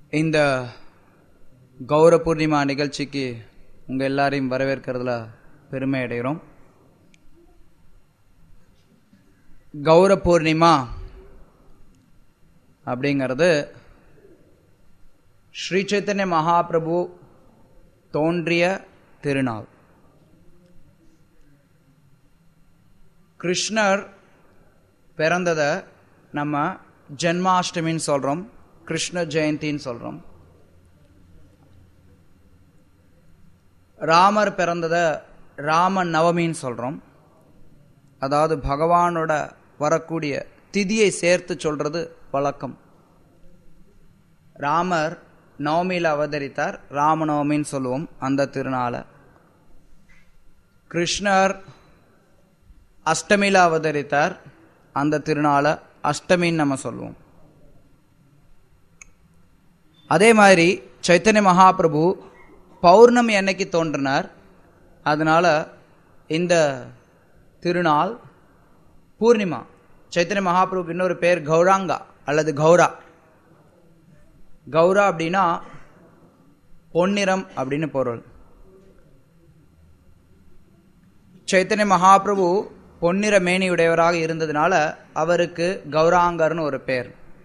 இந்த கௌர பூர்ணிமா நிகழ்ச்சிக்கு உங்கள் எல்லாரையும் வரவேற்கிறதுல பெருமை அடைகிறோம் கௌர பூர்ணிமா அப்படிங்கிறது ஸ்ரீ சைத்தன்ய மகாபிரபு தோன்றிய திருநாள் கிருஷ்ணர் பிறந்ததை நம்ம ஜென்மாஷ்டமின்னு சொல்கிறோம் கிருஷ்ண ஜெயந்தின்னு சொல்கிறோம் ராமர் பிறந்ததை ராம நவமின்னு சொல்கிறோம் அதாவது பகவானோட வரக்கூடிய திதியை சேர்த்து சொல்கிறது வழக்கம் ராமர் நவமியில் அவதரித்தார் ராமநவமின்னு சொல்லுவோம் அந்த திருநாளை கிருஷ்ணர் அஷ்டமியில் அவதரித்தார் அந்த திருநாளை அஷ்டமின்னு நம்ம சொல்லுவோம் அதே மாதிரி சைத்தன்ய மகாபிரபு பௌர்ணமி அன்னைக்கு தோன்றினார் அதனால இந்த திருநாள் பூர்ணிமா சைத்தன்ய மகாபிரபுக்கு இன்னொரு பேர் கௌராங்கா அல்லது கௌரா கௌரா அப்படின்னா பொன்னிறம் அப்படின்னு பொருள் சைத்தன்ய மகாபிரபு பொன்னிற மேனியுடையவராக இருந்ததுனால அவருக்கு கௌராங்கர்னு ஒரு பேர்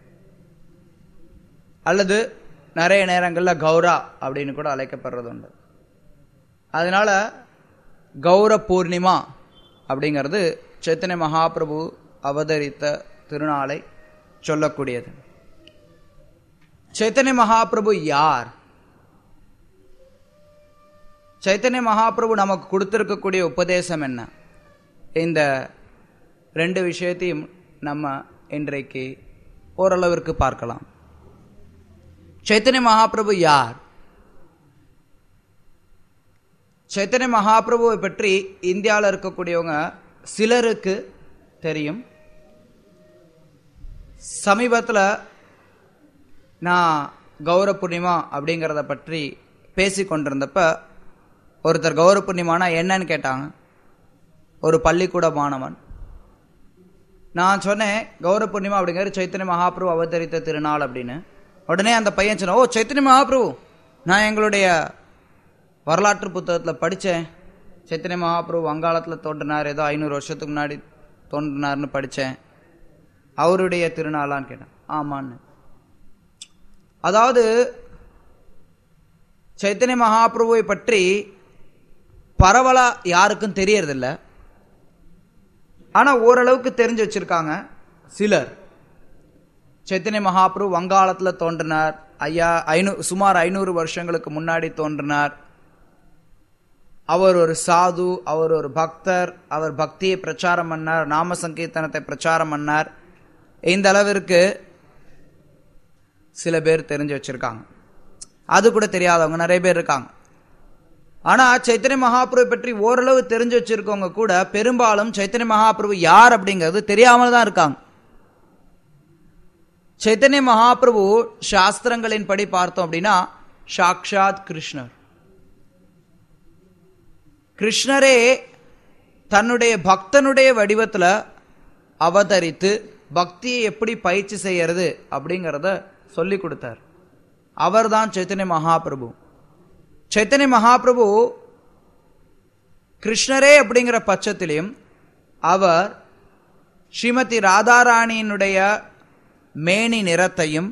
அல்லது நிறைய நேரங்களில் கௌரா அப்படின்னு கூட அழைக்கப்படுறது உண்டு அதனால கௌர பூர்ணிமா அப்படிங்கிறது சைத்தன்ய மகாபிரபு அவதரித்த திருநாளை சொல்லக்கூடியது சைத்தன்ய மகாபிரபு யார் சைத்தன்ய மகாபிரபு நமக்கு கொடுத்திருக்கக்கூடிய உபதேசம் என்ன இந்த ரெண்டு விஷயத்தையும் நம்ம இன்றைக்கு ஓரளவிற்கு பார்க்கலாம் சைத்தன்ய மகாபிரபு யார் சைத்தன்ய மகாபிரபுவை பற்றி இந்தியாவில் இருக்கக்கூடியவங்க சிலருக்கு தெரியும் சமீபத்தில் நான் கௌர பூர்ணிமா அப்படிங்கிறத பற்றி பேசி கொண்டிருந்தப்ப ஒருத்தர் கௌர பூர்ணிமானா என்னன்னு கேட்டாங்க ஒரு பள்ளிக்கூட மாணவன் நான் சொன்னேன் கௌர பூர்ணிமா அப்படிங்கிறது சைத்தன்ய மகாபிரபு அவதரித்த திருநாள் அப்படின்னு உடனே அந்த பையன் சொன்ன ஓ சைத்தன்ய மகாபிரபு நான் எங்களுடைய வரலாற்று புத்தகத்தில் படித்தேன் சைத்தன்ய மகாபிரபு வங்காளத்தில் தோன்றினார் ஏதோ ஐநூறு வருஷத்துக்கு முன்னாடி தோன்றினார்னு படித்தேன் அவருடைய திருநாளான்னு கேட்டேன் ஆமான்னு அதாவது சைத்தன்ய மகாபிரபுவை பற்றி பரவலா யாருக்கும் தெரியறதில்ல ஆனால் ஓரளவுக்கு தெரிஞ்சு வச்சிருக்காங்க சிலர் சைத்தன்ய மகாபிரபு வங்காளத்தில் தோன்றினார் ஐயா ஐநூ சுமார் ஐநூறு வருஷங்களுக்கு முன்னாடி தோன்றினார் அவர் ஒரு சாது அவர் ஒரு பக்தர் அவர் பக்தியை பிரச்சாரம் பண்ணார் நாம சங்கீர்த்தனத்தை பிரச்சாரம் பண்ணார் இந்த அளவிற்கு சில பேர் தெரிஞ்சு வச்சிருக்காங்க அது கூட தெரியாதவங்க நிறைய பேர் இருக்காங்க ஆனா சைத்தன்ய மகாபிரபு பற்றி ஓரளவு தெரிஞ்சு வச்சிருக்கவங்க கூட பெரும்பாலும் சைத்தன்ய மகாபிரபு யார் அப்படிங்கிறது தெரியாமல் தான் இருக்காங்க சைத்தன்ய மகாபிரபு சாஸ்திரங்களின் படி பார்த்தோம் அப்படின்னா சாக்ஷாத் கிருஷ்ணர் கிருஷ்ணரே தன்னுடைய பக்தனுடைய வடிவத்தில் அவதரித்து பக்தியை எப்படி பயிற்சி செய்யறது அப்படிங்கிறத சொல்லி கொடுத்தார் அவர் தான் சைத்தன்ய மகாபிரபு சைத்தன்ய மகாபிரபு கிருஷ்ணரே அப்படிங்கிற பட்சத்திலையும் அவர் ஸ்ரீமதி ராதாராணியினுடைய மேனி நிறத்தையும்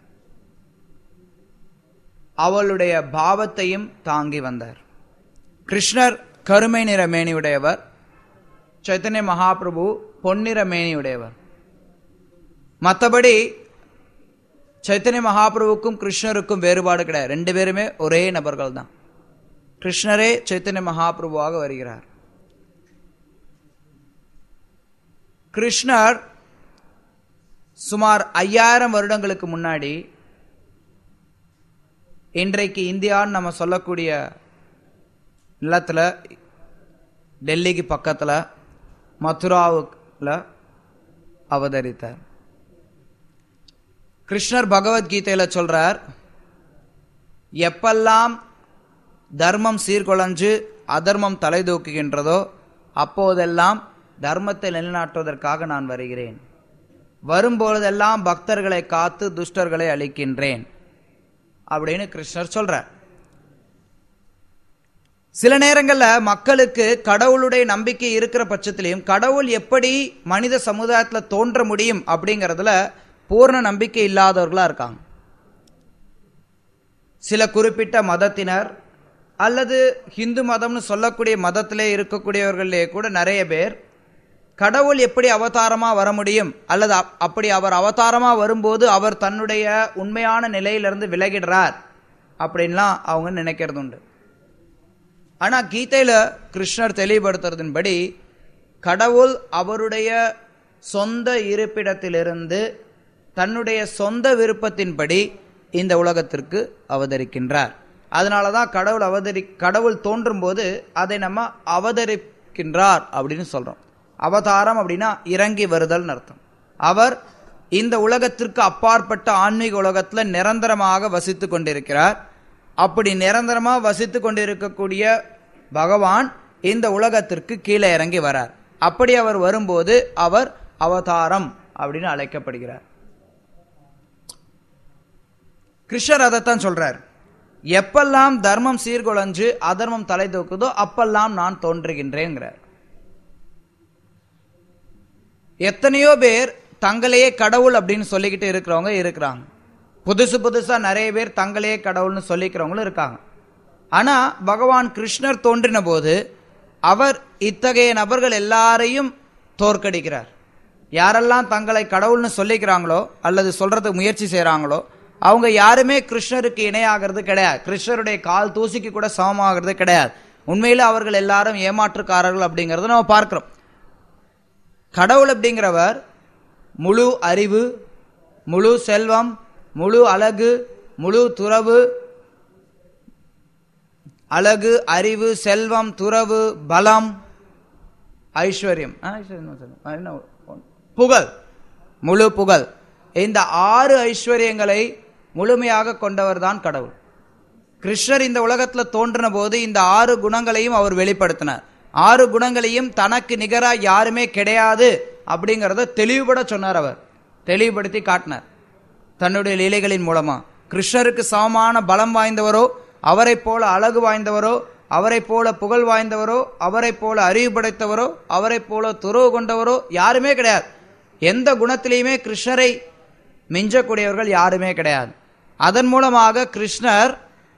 அவளுடைய பாவத்தையும் தாங்கி வந்தார் கிருஷ்ணர் கருமை நிற மேனியுடையவர் சைத்தன்ய மகாபிரபு பொன்னிற மேனியுடையவர் மற்றபடி சைத்தன்ய மகாபிரபுக்கும் கிருஷ்ணருக்கும் வேறுபாடு கிடையாது ரெண்டு பேருமே ஒரே நபர்கள் தான் கிருஷ்ணரே சைத்தன்ய மகாபிரபுவாக வருகிறார் கிருஷ்ணர் சுமார் ஐயாயிரம் வருடங்களுக்கு முன்னாடி இன்றைக்கு இந்தியான்னு நம்ம சொல்லக்கூடிய நிலத்தில் டெல்லிக்கு பக்கத்தில் மதுராவுல அவதரித்தார் கிருஷ்ணர் பகவத்கீதையில் சொல்றார் எப்பெல்லாம் தர்மம் சீர்குலைஞ்சு அதர்மம் தலை தூக்குகின்றதோ அப்போதெல்லாம் தர்மத்தை நிலைநாட்டுவதற்காக நான் வருகிறேன் வரும்பொழுதெல்லாம் பக்தர்களை காத்து துஷ்டர்களை அழிக்கின்றேன் அப்படின்னு கிருஷ்ணர் சொல்றார் சில நேரங்கள்ல மக்களுக்கு கடவுளுடைய நம்பிக்கை இருக்கிற பட்சத்திலையும் கடவுள் எப்படி மனித சமுதாயத்துல தோன்ற முடியும் அப்படிங்கறதுல பூர்ண நம்பிக்கை இல்லாதவர்களா இருக்காங்க சில குறிப்பிட்ட மதத்தினர் அல்லது ஹிந்து மதம்னு சொல்லக்கூடிய மதத்திலே இருக்கக்கூடியவர்களே கூட நிறைய பேர் கடவுள் எப்படி அவதாரமா வர முடியும் அல்லது அப்- அப்படி அவர் அவதாரமா வரும்போது அவர் தன்னுடைய உண்மையான நிலையிலிருந்து விலகிடுறார் அப்படின்லாம் அவங்க நினைக்கிறது உண்டு ஆனா கீதையில கிருஷ்ணர் தெளிவுபடுத்துறதின்படி கடவுள் அவருடைய சொந்த இருப்பிடத்திலிருந்து தன்னுடைய சொந்த விருப்பத்தின்படி இந்த உலகத்திற்கு அவதரிக்கின்றார் அதனால தான் கடவுள் அவதரி கடவுள் தோன்றும் போது அதை நம்ம அவதரிக்கின்றார் அப்படின்னு சொல்றோம் அவதாரம் அப்படின்னா இறங்கி வருதல்னு அர்த்தம் அவர் இந்த உலகத்திற்கு அப்பாற்பட்ட ஆன்மீக உலகத்துல நிரந்தரமாக வசித்து கொண்டிருக்கிறார் அப்படி நிரந்தரமா வசித்து கொண்டிருக்கக்கூடிய பகவான் இந்த உலகத்திற்கு கீழே இறங்கி வரார் அப்படி அவர் வரும்போது அவர் அவதாரம் அப்படின்னு அழைக்கப்படுகிறார் கிருஷ்ணர் அதைத்தான் சொல்றார் எப்பெல்லாம் தர்மம் சீர்குலைஞ்சு அதர்மம் தலை தூக்குதோ அப்பெல்லாம் நான் தோன்றுகின்றேங்கிறார் எத்தனையோ பேர் தங்களையே கடவுள் அப்படின்னு சொல்லிக்கிட்டு இருக்கிறவங்க இருக்கிறாங்க புதுசு புதுசா நிறைய பேர் தங்களையே கடவுள்னு சொல்லிக்கிறவங்களும் இருக்காங்க ஆனா பகவான் கிருஷ்ணர் தோன்றின போது அவர் இத்தகைய நபர்கள் எல்லாரையும் தோற்கடிக்கிறார் யாரெல்லாம் தங்களை கடவுள்னு சொல்லிக்கிறாங்களோ அல்லது சொல்றதுக்கு முயற்சி செய்றாங்களோ அவங்க யாருமே கிருஷ்ணருக்கு இணையாகிறது கிடையாது கிருஷ்ணருடைய கால் தூசிக்கு கூட சமமாகிறது கிடையாது உண்மையில அவர்கள் எல்லாரும் ஏமாற்றுக்காரர்கள் அப்படிங்கறத நம்ம பார்க்கிறோம் கடவுள் அப்படிங்கிறவர் முழு அறிவு முழு செல்வம் முழு அழகு முழு துறவு அழகு அறிவு செல்வம் துறவு பலம் ஐஸ்வர்யம் ஆ, ஐஸ்வர்யம் தான் சொல்லணும். ஆ, என்ன ஒ- புகழ் முழு புகழ் இந்த ஆறு ஐஸ்வர்யங்களை முழுமையாக கொண்டவர் தான் கடவுள் கிருஷ்ணர் இந்த உலகத்துல தோன்றின போது இந்த ஆறு குணங்களையும் அவர் வெளிப்படுத்தினார் ஆறு குணங்களையும் தனக்கு நிகரா யாருமே கிடையாது அப்படிங்கறத தெளிவுபட சொன்னார் அவர் தெளிவுபடுத்தி காட்டினார் தன்னுடைய லீலைகளின் மூலமா கிருஷ்ணருக்கு சமமான பலம் வாய்ந்தவரோ அவரைப் போல அழகு வாய்ந்தவரோ அவரைப் போல புகழ் வாய்ந்தவரோ அவரைப் போல அறிவு படைத்தவரோ அவரைப் போல துறவு கொண்டவரோ யாருமே கிடையாது எந்த குணத்திலையுமே கிருஷ்ணரை மிஞ்சக்கூடியவர்கள் யாருமே கிடையாது அதன் மூலமாக கிருஷ்ணர்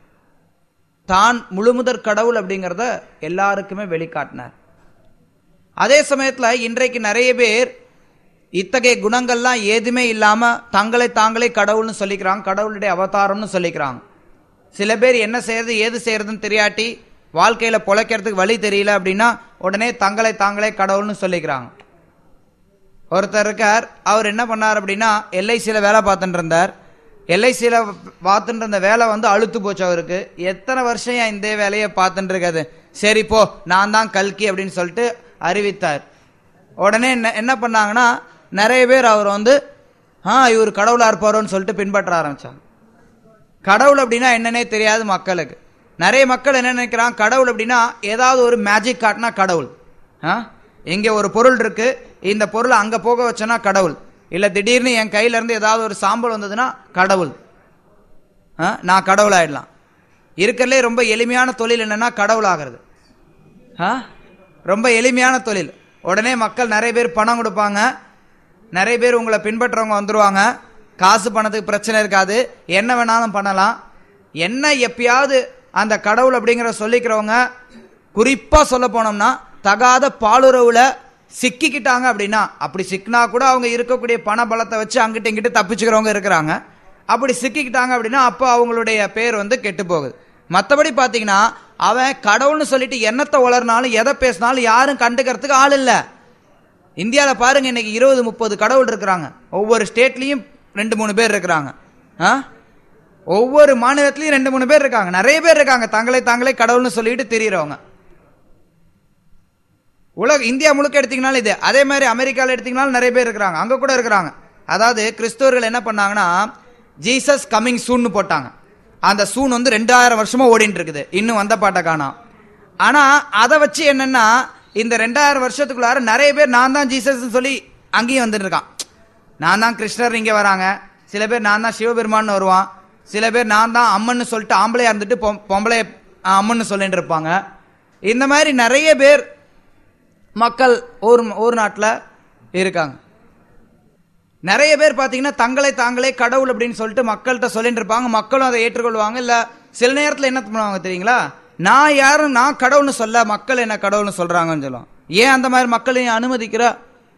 தான் முழுமுதற் கடவுள் அப்படிங்கிறத எல்லாருக்குமே வெளிக்காட்டினார் அதே சமயத்துல இன்றைக்கு நிறைய பேர் இத்தகைய குணங்கள்லாம் ஏதுமே இல்லாம தங்களை தாங்களே கடவுள்னு சொல்லிக்கிறாங்க கடவுளுடைய அவதாரம்னு சொல்லிக்கிறாங்க சில பேர் என்ன செய்யறது ஏது செய்யறதுன்னு தெரியாட்டி வாழ்க்கையில பொழைக்கிறதுக்கு வழி தெரியல அப்படின்னா உடனே தங்களை தாங்களே கடவுள்னு சொல்லிக்கிறாங்க ஒருத்தர் இருக்கார் அவர் என்ன பண்ணார் அப்படின்னா எல்ஐசியில் வேலை பார்த்துட்டு இருந்தார் எல்ஐசியில் பார்த்துட்டு இருந்த வேலை வந்து அழுத்து போச்சு அவருக்கு எத்தனை வருஷம் ஏன் இந்த வேலையை பார்த்துட்டு இருக்காது சரி போ நான் தான் கல்கி அப்படின்னு சொல்லிட்டு அறிவித்தார் உடனே என்ன என்ன பண்ணாங்கன்னா நிறைய பேர் அவர் வந்து ஆ இவர் கடவுளா இருப்பாரோன்னு சொல்லிட்டு பின்பற்ற ஆரம்பிச்சாங்க கடவுள் அப்படின்னா என்னன்னே தெரியாது மக்களுக்கு நிறைய மக்கள் என்ன நினைக்கிறாங்க கடவுள் அப்படின்னா ஏதாவது ஒரு மேஜிக் காட்டினா கடவுள் ஆ இங்க ஒரு பொருள் இருக்கு இந்த பொருளை அங்க போக வச்சனா கடவுள் இல்ல திடீர்னு என் கையில இருந்து ஏதாவது ஒரு சாம்பல் வந்ததுன்னா கடவுள் ஆ, நான் கடவுள் ஆயிடலாம் இருக்கிறதுலே ரொம்ப எளிமையான தொழில் என்னன்னா கடவுள் ஆகிறது ஆ? ரொம்ப எளிமையான தொழில் உடனே மக்கள் நிறைய பேர் பணம் கொடுப்பாங்க நிறைய பேர் உங்களை பின்பற்றவங்க வந்துருவாங்க காசு பணத்துக்கு பிரச்சனை இருக்காது என்ன வேணாலும் பண்ணலாம் என்ன எப்பயாவது அந்த கடவுள் அப்படிங்கிற சொல்லிக்கிறவங்க குறிப்பா சொல்ல போனோம்னா தகாத பாலுறவுல சிக்கிக்கிட்டாங்க அப்படின்னா அப்படி சிக்கினா கூட அவங்க இருக்கக்கூடிய பண பலத்தை வச்சு அங்கிட்ட இங்கிட்ட தப்பிச்சுக்கிறவங்க இருக்கிறாங்க அப்படி சிக்கிக்கிட்டாங்க அப்படின்னா அப்போ அவங்களுடைய பேர் வந்து கெட்டு போகுது மற்றபடி பார்த்தீங்கன்னா அவன் கடவுள்னு சொல்லிட்டு என்னத்தை வளர்னாலும் எதை பேசினாலும் யாரும் கண்டுக்கிறதுக்கு ஆள் இல்லை இந்தியாவில் பாருங்க இன்னைக்கு இருபது முப்பது கடவுள் இருக்கிறாங்க ஒவ்வொரு ஸ்டேட்லயும் ரெண்டு மூணு பேர் இருக்கிறாங்க ஆ? ஒவ்வொரு மாநிலத்திலயும் ரெண்டு மூணு பேர் இருக்காங்க நிறைய பேர் இருக்காங்க தங்களை தாங்களே கடவுள்னு சொல்லிட்டு தெரியறவங்க உலக இந்தியா முழுக்க எடுத்தீங்கனாலும் இது அதே மாதிரி அமெரிக்கால எடுத்தீங்கனாலும் நிறைய பேர் இருக்கிறாங்க அங்க கூட இருக்கிறாங்க அதாவது கிறிஸ்தவர்கள் என்ன பண்ணாங்கன்னா ஜீசஸ் கமிங் சூன்னு போட்டாங்க அந்த சூன் வந்து ரெண்டாயிரம் வருஷமா ஓடிட்டு இருக்குது இன்னும் வந்த பாட்டை காணோம் ஆனா அதை வச்சு என்னன்னா இந்த ரெண்டாயிரம் வருஷத்துக்குள்ளார நிறைய பேர் நான் தான் ஜீசஸ் சொல்லி அங்கேயும் வந்துட்டு இருக்கான் நான் தான் கிருஷ்ணர் இங்க வராங்க சில பேர் நான் தான் சிவபெருமான் வருவான் சில பேர் நான் தான் அம்மன்னு சொல்லிட்டு ஆம்பளையா இருந்துட்டு பொம்- பொம்பளை அம்மன்னு சொல்லிட்டு இருப்பாங்க இந்த மாதிரி நிறைய பேர் மக்கள் ஒரு ஒரு நாட்டில் இருக்காங்க நிறைய பேர் பார்த்தீங்கன்னா தங்களை தாங்களே கடவுள் அப்படின்னு சொல்லிட்டு மக்கள்கிட்ட சொல்லிட்டு இருப்பாங்க மக்களும் அதை ஏற்றுக்கொள்வாங்க இல்ல சில நேரத்தில் என்ன பண்ணுவாங்க தெரியுங்களா நான் யாரும் நான் கடவுள்னு சொல்ல மக்கள் என்ன கடவுள்னு சொல்றாங்கன்னு சொல்லுவோம் ஏன் அந்த மாதிரி மக்கள் ஏன் அனுமதிக்கிறா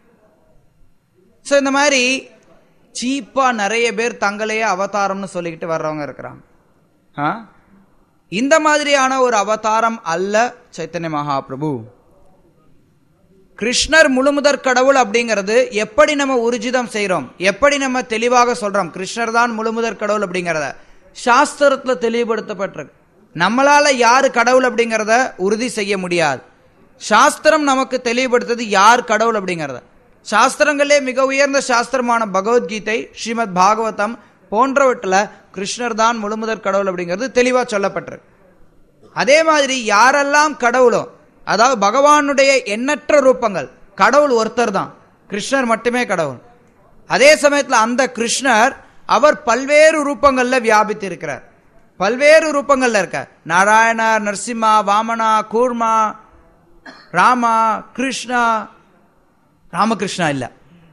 ஸோ இந்த மாதிரி சீப்பா நிறைய பேர் தங்களையே அவதாரம்னு சொல்லிக்கிட்டு வர்றவங்க இருக்கிறாங்க ஆ? இந்த மாதிரியான ஒரு அவதாரம் அல்ல சைத்தன்ய மகாபிரபு கிருஷ்ணர் முழுமுதற் கடவுள் அப்படிங்கிறது எப்படி நம்ம உறுஜிதம் செய்றோம் எப்படி நம்ம தெளிவாக சொல்றோம் கிருஷ்ணர் தான் முழுமுதற் கடவுள் அப்படிங்கிறத சாஸ்திரத்துல தெளிவுபடுத்தப்பட்டிருக்கு நம்மளால யாரு கடவுள் அப்படிங்கிறத உறுதி செய்ய முடியாது சாஸ்திரம் நமக்கு தெளிவுபடுத்தது யார் கடவுள் அப்படிங்கிறத சாஸ்திரங்களே மிக உயர்ந்த சாஸ்திரமான பகவத்கீதை ஸ்ரீமத் பாகவதம் போன்றவற்றில் கிருஷ்ணர் தான் முழுமுதற் கடவுள் அப்படிங்கிறது தெளிவா சொல்லப்பட்டிருக்கு அதே மாதிரி யாரெல்லாம் கடவுளோ அதாவது பகவானுடைய எண்ணற்ற ரூபங்கள் கடவுள் ஒருத்தர் தான் கிருஷ்ணர் மட்டுமே கடவுள் அதே சமயத்துல அந்த கிருஷ்ணர் அவர் பல்வேறு ரூபங்கள்ல வியாபித்து இருக்கிறார் பல்வேறு ரூபங்கள்ல இருக்கார் நாராயணர் நரசிம்மா வாமனா கூர்மா ராமா கிருஷ்ணா ராமகிருஷ்ணா இல்ல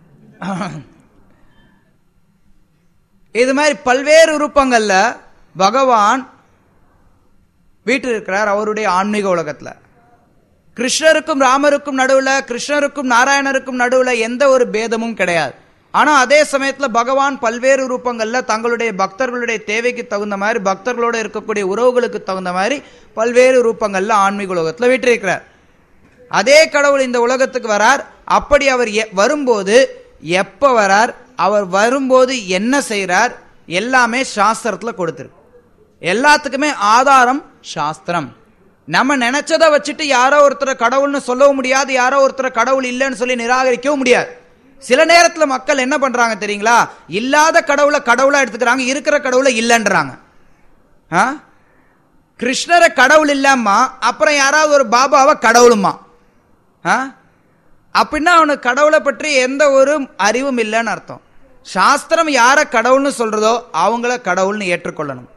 இது மாதிரி பல்வேறு ரூபங்கள்ல பகவான் வீட்டில் இருக்கிறார் அவருடைய ஆன்மீக உலகத்துல கிருஷ்ணருக்கும் ராமருக்கும் நடுவுல கிருஷ்ணருக்கும் நாராயணருக்கும் நடுவுல எந்த ஒரு பேதமும் கிடையாது ஆனா அதே சமயத்துல பகவான் பல்வேறு ரூபங்கள்ல தங்களுடைய பக்தர்களுடைய தேவைக்கு தகுந்த மாதிரி பக்தர்களோட இருக்கக்கூடிய உறவுகளுக்கு தகுந்த மாதிரி பல்வேறு ரூபங்கள்ல ஆன்மீக உலகத்துல வீற்றிருக்கிறார் அதே கடவுள் இந்த உலகத்துக்கு வரார் அப்படி அவர் எ- வரும்போது எப்ப வரார் அவர் வரும்போது என்ன செய்றார் எல்லாமே சாஸ்திரத்துல கொடுத்திருக்கு எல்லாத்துக்குமே ஆதாரம் சாஸ்திரம் நம்ம நினைச்சதை வச்சுட்டு யாரோ ஒருத்தரை கடவுள்னு சொல்லவும் முடியாது யாரோ ஒருத்தரை கடவுள் இல்லைன்னு சொல்லி நிராகரிக்கவும் முடியாது சில நேரத்துல மக்கள் என்ன பண்றாங்க தெரியுங்களா இல்லாத கடவுளை கடவுளா எடுத்துக்கிறாங்க இருக்கிற கடவுளை இல்லைன்றாங்க ஆ? கிருஷ்ணரை கடவுள் இல்லாமா அப்புறம் யாராவது ஒரு பாபாவை கடவுளுமா ஆ? அப்படின்னா அவனுக்கு கடவுளை பற்றி எந்த ஒரு அறிவும் இல்லைன்னு அர்த்தம் சாஸ்திரம் யாரை கடவுள்னு சொல்றதோ அவங்கள கடவுள்னு ஏற்றுக்கொள்ளணும்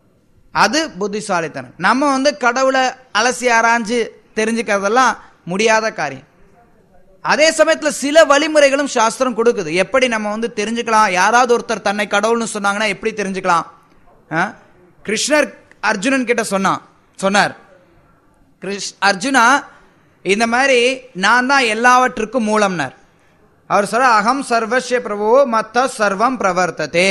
அது புத்திசாலித்தனம் நம்ம வந்து கடவுளை அலசி ஆராய்ஞ்சு தெரிஞ்சுக்கிறதெல்லாம் முடியாத காரியம் அதே சமயத்துல சில வழிமுறைகளும் சாஸ்திரம் கொடுக்குது எப்படி நம்ம வந்து தெரிஞ்சுக்கலாம் யாராவது ஒருத்தர் தன்னை கடவுள்னு சொன்னாங்கன்னா எப்படி தெரிஞ்சுக்கலாம் ஆ? கிருஷ்ணர் அர்ஜுனன் கிட்ட சொன்னான் சொன்னார் கிருஷ் அர்ஜுனா இந்த மாதிரி நான் தான் எல்லாவற்றுக்கும் மூலம்னார் அவர் சொல்ற அகம் சர்வஸ்ய பிரபு மத்த சர்வம் பிரவர்த்ததே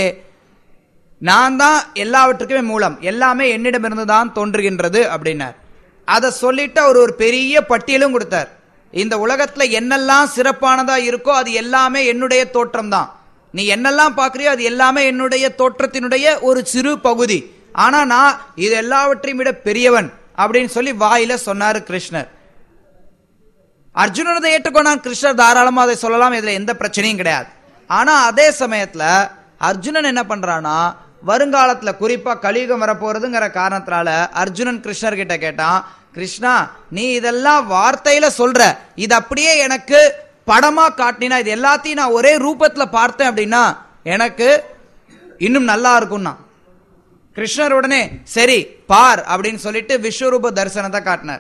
நான் தான் எல்லாவற்றுக்குமே மூலம் எல்லாமே என்னிடமிருந்து தான் தோன்றுகின்றது அப்படின்னார் அதை சொல்லிட்டு அவர் ஒரு பெரிய பட்டியலும் கொடுத்தார் இந்த உலகத்துல என்னெல்லாம் சிறப்பானதா இருக்கோ அது எல்லாமே என்னுடைய தோற்றம் தான் நீ என்னெல்லாம் பார்க்கறியோ அது எல்லாமே என்னுடைய தோற்றத்தினுடைய ஒரு சிறு பகுதி ஆனா நான் இது எல்லாவற்றையும் விட பெரியவன் அப்படின்னு சொல்லி வாயில சொன்னாரு கிருஷ்ணர் அர்ஜுனன் அதை ஏற்றுக்கொண்டான் கிருஷ்ணர் தாராளமா அதை சொல்லலாம் இதுல எந்த பிரச்சனையும் கிடையாது ஆனா அதே சமயத்துல அர்ஜுனன் என்ன பண்றானா வருங்காலத்துல குறிப்பா கலியுகம் வரப்போறதுங்கிற காரணத்தினால அர்ஜுனன் கிருஷ்ணர் கிட்ட கேட்டான் கிருஷ்ணா நீ இதெல்லாம் வார்த்தையில சொல்ற இது அப்படியே எனக்கு படமா காட்டினா இது எல்லாத்தையும் நான் ஒரே ரூபத்துல பார்த்தேன் அப்படின்னா எனக்கு இன்னும் நல்லா இருக்கும்னா கிருஷ்ணர் உடனே சரி பார் அப்படின்னு சொல்லிட்டு விஸ்வரூப தரிசனத்தை காட்டினார்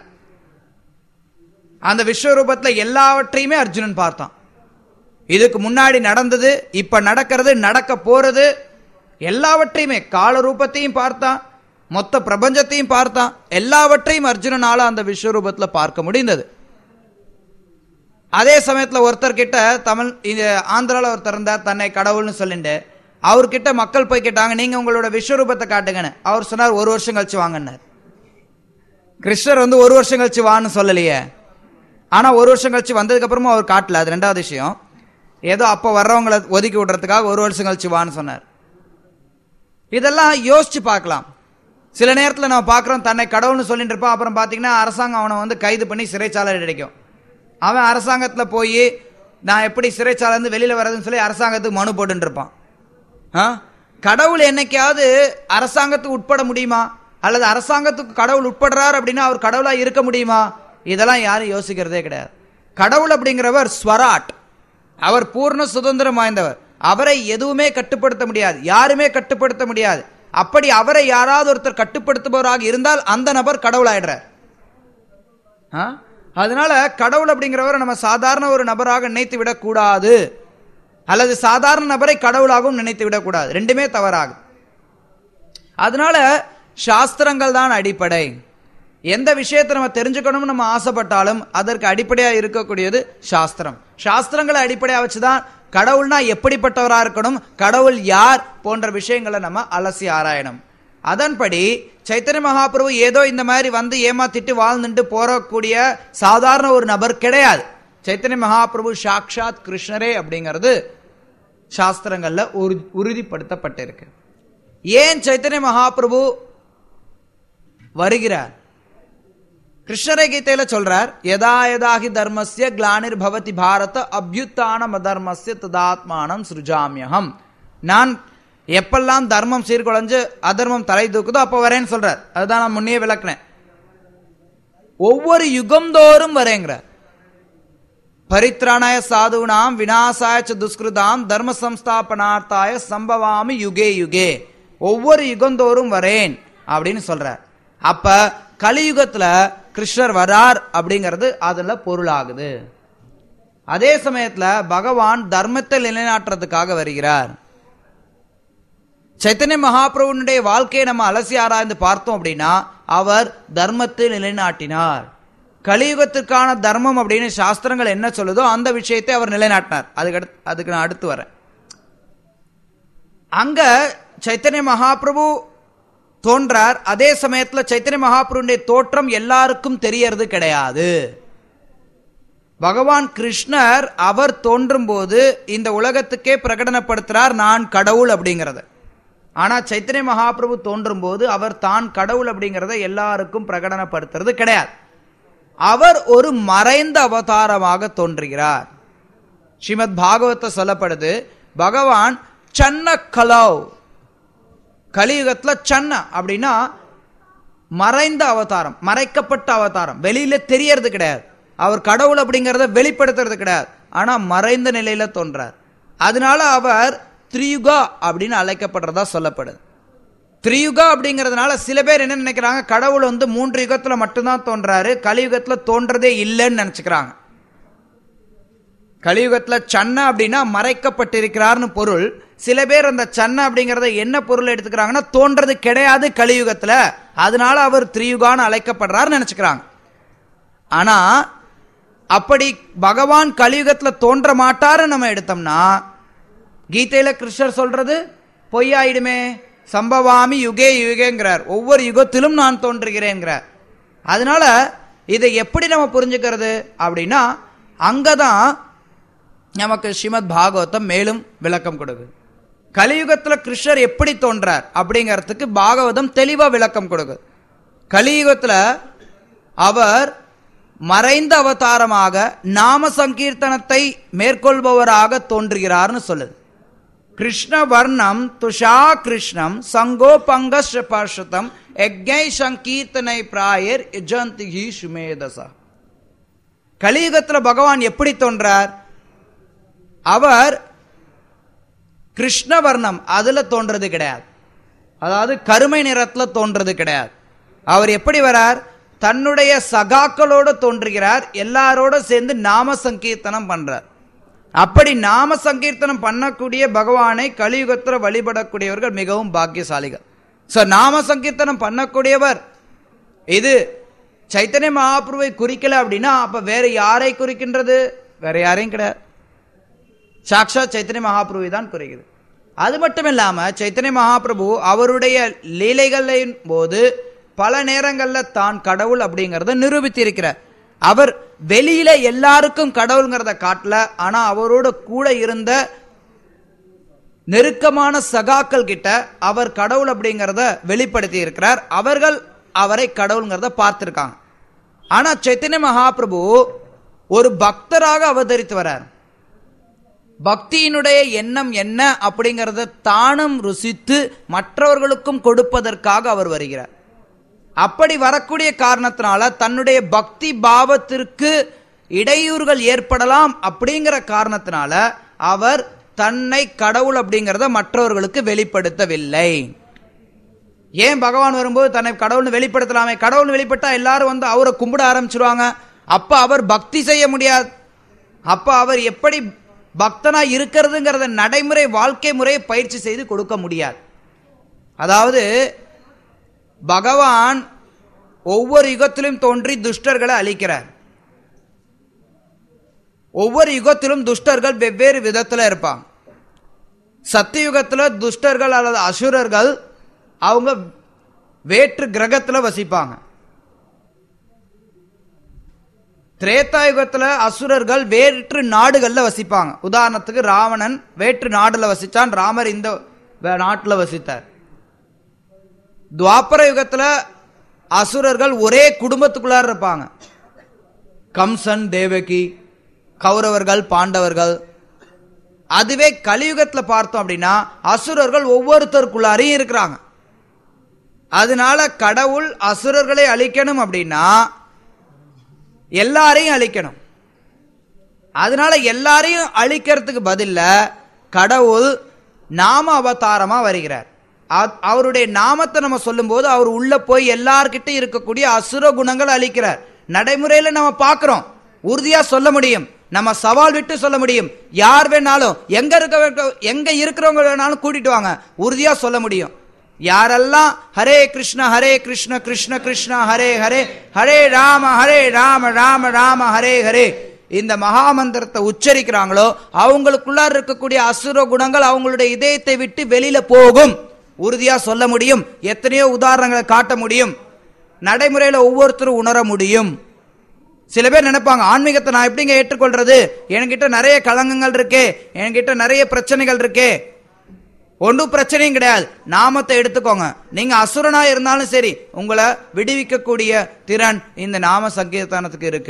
அந்த விஸ்வரூபத்துல எல்லாவற்றையுமே அர்ஜுனன் பார்த்தான் இதுக்கு முன்னாடி நடந்தது இப்ப நடக்கிறது நடக்க போறது எல்லாவற்றையுமே கால ரூபத்தையும் பார்த்தான் மொத்த பிரபஞ்சத்தையும் பார்த்தான் எல்லாவற்றையும் அர்ஜுனனால அந்த விஸ்வரூபத்துல பார்க்க முடிந்தது அதே சமயத்துல ஒருத்தர் கிட்ட தமிழ் இந்த ஆந்திரால ஒருத்தர் இருந்தார் தன்னை கடவுள்னு சொல்லிட்டு அவர்கிட்ட மக்கள் போய் கேட்டாங்க நீங்க உங்களோட விஸ்வரூபத்தை காட்டுங்கன்னு அவர் சொன்னார் ஒரு வருஷம் கழிச்சு வாங்கன்னார் கிருஷ்ணர் வந்து ஒரு வருஷம் கழிச்சு வான்னு சொல்லலையே ஆனா ஒரு வருஷம் கழிச்சு வந்ததுக்கு அப்புறமா அவர் காட்டல அது ரெண்டாவது விஷயம் ஏதோ அப்ப வர்றவங்களை ஒதுக்கி விடுறதுக்காக ஒரு வருஷம் கழிச்சு வான்னு சொன்னார் இதெல்லாம் யோசிச்சு பார்க்கலாம் சில நேரத்தில் நம்ம பார்க்குறோம் தன்னை கடவுள்னு சொல்லிட்டு இருப்பான் அப்புறம் பார்த்தீங்கன்னா அரசாங்கம் அவனை வந்து கைது பண்ணி சிறைச்சாலை அடைக்கும் அவன் அரசாங்கத்தில் போய் நான் எப்படி சிறைச்சாலைந்து வெளியில் வர்றதுன்னு சொல்லி அரசாங்கத்துக்கு மனு போட்டுட்டு இருப்பான் ஆ? கடவுள் என்னைக்காவது அரசாங்கத்துக்கு உட்பட முடியுமா அல்லது அரசாங்கத்துக்கு கடவுள் உட்படுறார் அப்படின்னா அவர் கடவுளா இருக்க முடியுமா இதெல்லாம் யாரும் யோசிக்கிறதே கிடையாது கடவுள் அப்படிங்கிறவர் ஸ்வராட் அவர் பூர்ண சுதந்திரம் வாய்ந்தவர் அவரை எதுவுமே கட்டுப்படுத்த முடியாது யாருமே கட்டுப்படுத்த முடியாது அப்படி அவரை யாராவது ஒருத்தர் கட்டுப்படுத்துபவராக இருந்தால் அந்த நபர் கடவுளாயிடுறார் ஆ? அதனால கடவுள் அப்படிங்கிறவரை நம்ம சாதாரண ஒரு நபராக நினைத்து விடக்கூடாது அல்லது சாதாரண நபரை கடவுளாகவும் நினைத்து விடக்கூடாது ரெண்டுமே தவறாகும் அதனால சாஸ்திரங்கள் தான் அடிப்படை எந்த விஷயத்தை நம்ம தெரிஞ்சுக்கணும்னு நம்ம ஆசைப்பட்டாலும் அதற்கு அடிப்படையா இருக்கக்கூடியது சாஸ்திரம் சாஸ்திரங்களை அடிப்படையா வச்சுதான் கடவுள்னா எப்படிப்பட்டவரா இருக்கணும் கடவுள் யார் போன்ற விஷயங்களை நம்ம அலசி ஆராயணும் அதன்படி சைத்தன்ய மகாபிரபு ஏதோ இந்த மாதிரி வந்து ஏமாத்திட்டு வாழ்ந்துட்டு போறக்கூடிய சாதாரண ஒரு நபர் கிடையாது சைத்தன்ய மகாபிரபு சாக்ஷாத் கிருஷ்ணரே அப்படிங்கிறது சாஸ்திரங்கள்ல உறு- உறுதிப்படுத்தப்பட்டிருக்கு ஏன் சைத்தன்ய மகாபிரபு வருகிறார் கிருஷ்ணரை கீதையில சொல்றார் யதா யதாஹி தர்மஸ்ய கிளானிர் பவதி பாரத அபியுத்தானம் அதர்மஸ்ய ததாத்மானம் சுருஜாமியகம் நான் எப்பெல்லாம் தர்மம் சீர்குலைஞ்சு அதர்மம் தலை தூக்குதோ அப்ப வரேன்னு சொல்றார் அதுதான் நான் முன்னே விளக்குனேன் ஒவ்வொரு யுகந்தோறும் வரேங்கிறார் பரித்ராணாய சாதுனாம் விநாசாய ச துஷ்கிருதாம் தர்ம சம்ஸ்தாபனார்த்தாய சம்பவாமி யுகே யுகே ஒவ்வொரு யுகந்தோறும் வரேன் அப்படின்னு சொல்றார் அப்ப கலியுகத்துல கிருஷ்ணர் வரார் அப்படிங்கிறது அதுல பொருளாகுது அதே சமயத்துல பகவான் தர்மத்தை நிலைநாட்டுறதுக்காக வருகிறார் சைத்தன்ய மகாபிரபுனுடைய வாழ்க்கையை நம்ம அலசி ஆராய்ந்து பார்த்தோம் அப்படின்னா அவர் தர்மத்தை நிலைநாட்டினார் கலியுகத்திற்கான தர்மம் அப்படின்னு சாஸ்திரங்கள் என்ன சொல்லுதோ அந்த விஷயத்தை அவர் நிலைநாட்டினார் அதுக்கு அடுத்து அதுக்கு நான் அடுத்து வரேன் அங்க சைத்தன்ய மகாபிரபு தோன்றார் அதே சமயத்துல சைத்தன்ய மகாபிரபுடைய தோற்றம் எல்லாருக்கும் தெரியறது கிடையாது பகவான் கிருஷ்ணர் அவர் தோன்றும் போது இந்த உலகத்துக்கே பிரகடனப்படுத்துறார் நான் கடவுள் அப்படிங்கறத ஆனா சைத்தன்ய மகாபிரபு தோன்றும் போது அவர் தான் கடவுள் அப்படிங்கறத எல்லாருக்கும் பிரகடனப்படுத்துறது கிடையாது அவர் ஒரு மறைந்த அவதாரமாக தோன்றுகிறார் ஸ்ரீமத் பாகவத சொல்லப்படுது பகவான் சன்ன கலவ் கலியுகத்துல சன்ன அப்படின்னா மறைந்த அவதாரம் மறைக்கப்பட்ட அவதாரம் வெளியில தெரியறது கிடையாது அவர் கடவுள் அப்படிங்கறத வெளிப்படுத்துறது கிடையாது ஆனா மறைந்த நிலையில தோன்றார் அதனால அவர் திரியுகா அப்படின்னு அழைக்கப்படுறதா சொல்லப்படுது திரியுகா அப்படிங்கறதுனால சில பேர் என்ன நினைக்கிறாங்க கடவுள் வந்து மூன்று யுகத்துல மட்டும்தான் தோன்றாரு கலியுகத்துல தோன்றதே இல்லைன்னு நினைச்சுக்கிறாங்க கலியுகத்துல சன்ன அப்படின்னா மறைக்கப்பட்டிருக்கிறார்னு பொருள் சில பேர் அந்த சன்ன அப்படிங்கறத என்ன பொருள் எடுத்துக்கிறாங்கன்னா தோன்றது கிடையாது கலியுகத்துல அதனால அவர் திரியுகான்னு அழைக்கப்படுறாருன்னு நினைச்சுக்கிறாங்க ஆனா அப்படி பகவான் கலியுகத்துல தோன்ற மாட்டாருன்னு நம்ம எடுத்தோம்னா கீதையில கிருஷ்ணர் சொல்றது பொய்யாயிடுமே சம்பவாமி யுகே யுகேங்கிறார் ஒவ்வொரு யுகத்திலும் நான் தோன்றுகிறேங்கிறார் அதனால இதை எப்படி நம்ம புரிஞ்சுக்கிறது அப்படின்னா அங்கதான் நமக்கு ஸ்ரீமத் பாகவதம் மேலும் விளக்கம் கொடுக்குது கலியுகத்துல கிருஷ்ணர் எப்படி தோன்றார் அப்படிங்கறதுக்கு பாகவதம் தெளிவா விளக்கம் கொடுக்குது கலியுகத்துல அவர் மறைந்த அவதாரமாக நாம சங்கீர்த்தனத்தை மேற்கொள்பவராக தோன்றுகிறார்னு சொல்லுது கிருஷ்ண வர்ணம் துஷா கிருஷ்ணம் சங்கோபங்க பார்ஷதம் யஜ்ஞை சங்கீர்த்தனை பிராயர் யஜந்தி சுமேதசா கலியுகத்துல பகவான் எப்படி தோன்றார் அவர் கிருஷ்ணவர்ணம் அதுல தோன்றது கிடையாது அதாவது கருமை நிறத்துல தோன்றது கிடையாது அவர் எப்படி வரார் தன்னுடைய சகாக்களோட தோன்றுகிறார் எல்லாரோட சேர்ந்து நாம சங்கீர்த்தனம் பண்றார் அப்படி நாம சங்கீர்த்தனம் பண்ணக்கூடிய பகவானை கலியுகத்துல வழிபடக்கூடியவர்கள் மிகவும் பாக்கியசாலிகள் சோ நாம சங்கீர்த்தனம் பண்ணக்கூடியவர் இது சைத்தன்ய மகாபுருவை குறிக்கல அப்படின்னா அப்ப வேற யாரை குறிக்கின்றது வேற யாரையும் கிடையாது சாக்ஷாத் சைத்தன்ய மகாபிரபு தான் குறிக்குது அது மட்டும் இல்லாம சைத்தன்ய மகாபிரபு அவருடைய லீலைகளின் போது பல நேரங்கள்ல தான் கடவுள் அப்படிங்கறத நிரூபித்திருக்கிறார் அவர் வெளியில எல்லாருக்கும் கடவுள்ங்கிறத காட்டல ஆனா அவரோட கூட இருந்த நெருக்கமான சகாக்கள் கிட்ட அவர் கடவுள் அப்படிங்கறத வெளிப்படுத்தி இருக்கிறார் அவர்கள் அவரை கடவுள்ங்கிறத பார்த்திருக்காங்க ஆனா சைத்தன்ய மகாபிரபு ஒரு பக்தராக அவதரித்து வரார் பக்தியினுடைய எண்ணம் என்ன அப்படிங்கறத தானும் ருசித்து மற்றவர்களுக்கும் கொடுப்பதற்காக அவர் வருகிறார் அப்படி வரக்கூடிய காரணத்தினால தன்னுடைய பக்தி பாவத்திற்கு இடையூறுகள் ஏற்படலாம் அப்படிங்கிற காரணத்தினால அவர் தன்னை கடவுள் அப்படிங்கறத மற்றவர்களுக்கு வெளிப்படுத்தவில்லை ஏன் பகவான் வரும்போது தன்னை கடவுள்னு வெளிப்படுத்தலாமே கடவுள் வெளிப்பட்டா எல்லாரும் வந்து அவரை கும்பிட ஆரம்பிச்சிருவாங்க அப்ப அவர் பக்தி செய்ய முடியாது அப்ப அவர் எப்படி பக்தனா இருக்கிறதுங்கிறத நடைமுறை வாழ்க்கை முறையை பயிற்சி செய்து கொடுக்க முடியாது அதாவது பகவான் ஒவ்வொரு யுகத்திலும் தோன்றி துஷ்டர்களை அழிக்கிறார் ஒவ்வொரு யுகத்திலும் துஷ்டர்கள் வெவ்வேறு விதத்துல இருப்பாங்க சத்தியுகத்துல துஷ்டர்கள் அல்லது அசுரர்கள் அவங்க வேற்று கிரகத்துல வசிப்பாங்க திரேதாயுகத்துல அசுரர்கள் வேற்று நாடுகள்ல வசிப்பாங்க உதாரணத்துக்கு ராவணன் வேற்று நாடுல வசிச்சான் ராமர் இந்த வே- நாட்டுல வசித்தார் துவாபர யுகத்துல அசுரர்கள் ஒரே குடும்பத்துக்குள்ளார இருப்பாங்க கம்சன் தேவகி கௌரவர்கள் பாண்டவர்கள் அதுவே கலியுகத்துல பார்த்தோம் அப்படின்னா அசுரர்கள் ஒவ்வொருத்தருக்குள்ளாரையும் இருக்கிறாங்க அதனால கடவுள் அசுரர்களை அழிக்கணும் அப்படின்னா எல்லாரையும் அழிக்கணும் அதனால எல்லாரையும் அழிக்கிறதுக்கு பதில்ல கடவுள் நாம அவதாரமா வருகிறார் அ- அவருடைய நாமத்தை நம்ம சொல்லும்போது அவர் உள்ள போய் எல்லார்கிட்ட இருக்கக்கூடிய அசுர குணங்கள் அழிக்கிறார் நடைமுறையில நம்ம பார்க்கிறோம் உறுதியா சொல்ல முடியும் நம்ம சவால் விட்டு சொல்ல முடியும் யார் வேணாலும் எங்க இருக்க வேண்ட- எங்க இருக்கிறவங்க வேணாலும் கூட்டிட்டு வாங்க உறுதியா சொல்ல முடியும் யாரெல்லாம் ஹரே கிருஷ்ண ஹரே கிருஷ்ண கிருஷ்ண கிருஷ்ண ஹரே ஹரே ஹரே ராம ஹரே ராம ராம ராம ஹரே ஹரே இந்த மகாமந்திரத்தை உச்சரிக்கிறாங்களோ அவங்களுக்குள்ளார இருக்கக்கூடிய அசுர குணங்கள் அவங்களுடைய இதயத்தை விட்டு வெளியில போகும் உறுதியா சொல்ல முடியும் எத்தனையோ உதாரணங்களை காட்ட முடியும் நடைமுறையில ஒவ்வொருத்தரும் உணர முடியும் சில பேர் நினைப்பாங்க ஆன்மீகத்தை நான் எப்படிங்க ஏற்றுக்கொள்றது என்கிட்ட நிறைய களங்கங்கள் இருக்கே என்கிட்ட நிறைய பிரச்சனைகள் இருக்கே ஒன்றும் பிரச்சனையும் கிடையாது நாமத்தை எடுத்துக்கோங்க நீங்க அசுரனா இருந்தாலும் சரி உங்களை விடுவிக்கக்கூடிய திறன் இந்த நாம சங்கீர்த்தனத்துக்கு இருக்கு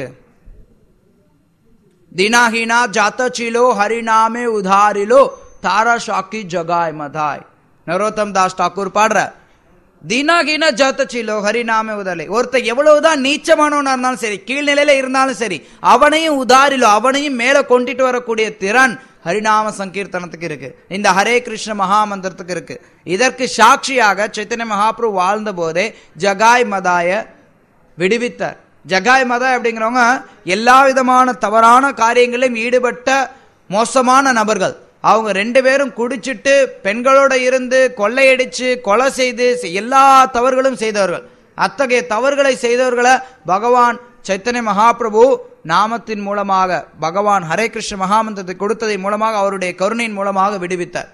தினாஹீனா ஜாத்தச்சிலோ ஹரிநாமே உதாரிலோ தாரா ஷாக்கி ஜகாய் மதாய் நரோத்தம் தாஸ் டாக்கூர் பாடுற தீனாகீன ஜாத்தச்சிலோ ஹரிநாமே உதலை ஒருத்தன் எவ்வளவுதான் நீச்சமானவனா இருந்தாலும் சரி கீழ்நிலையில இருந்தாலும் சரி அவனையும் உதாரிலோ அவனையும் மேல கொண்டுட்டு வரக்கூடிய திறன் ஹரிநாம சங்கீர்த்தனத்துக்கு இருக்கு இந்த ஹரே கிருஷ்ண மகாமந்திரத்துக்கு இருக்கு இதற்கு சாட்சியாக சைத்தன்ய மகாபிரபு வாழ்ந்த போதே ஜகாய் மதாய விடுவித்தார் ஜகாய் மதா அப்படிங்கிறவங்க எல்லா விதமான தவறான காரியங்களிலும் ஈடுபட்ட மோசமான நபர்கள் அவங்க ரெண்டு பேரும் குடிச்சிட்டு பெண்களோட இருந்து கொள்ளையடிச்சு கொலை செய்து செ- எல்லா தவறுகளும் செய்தவர்கள் அத்தகைய தவறுகளை செய்தவர்களை பகவான் சைத்தன்ய மகாபிரபு நாமத்தின் மூலமாக பகவான் ஹரே கிருஷ்ண மகாமந்திரத்தை கொடுத்ததை மூலமாக அவருடைய கருணையின் மூலமாக விடுவித்தார்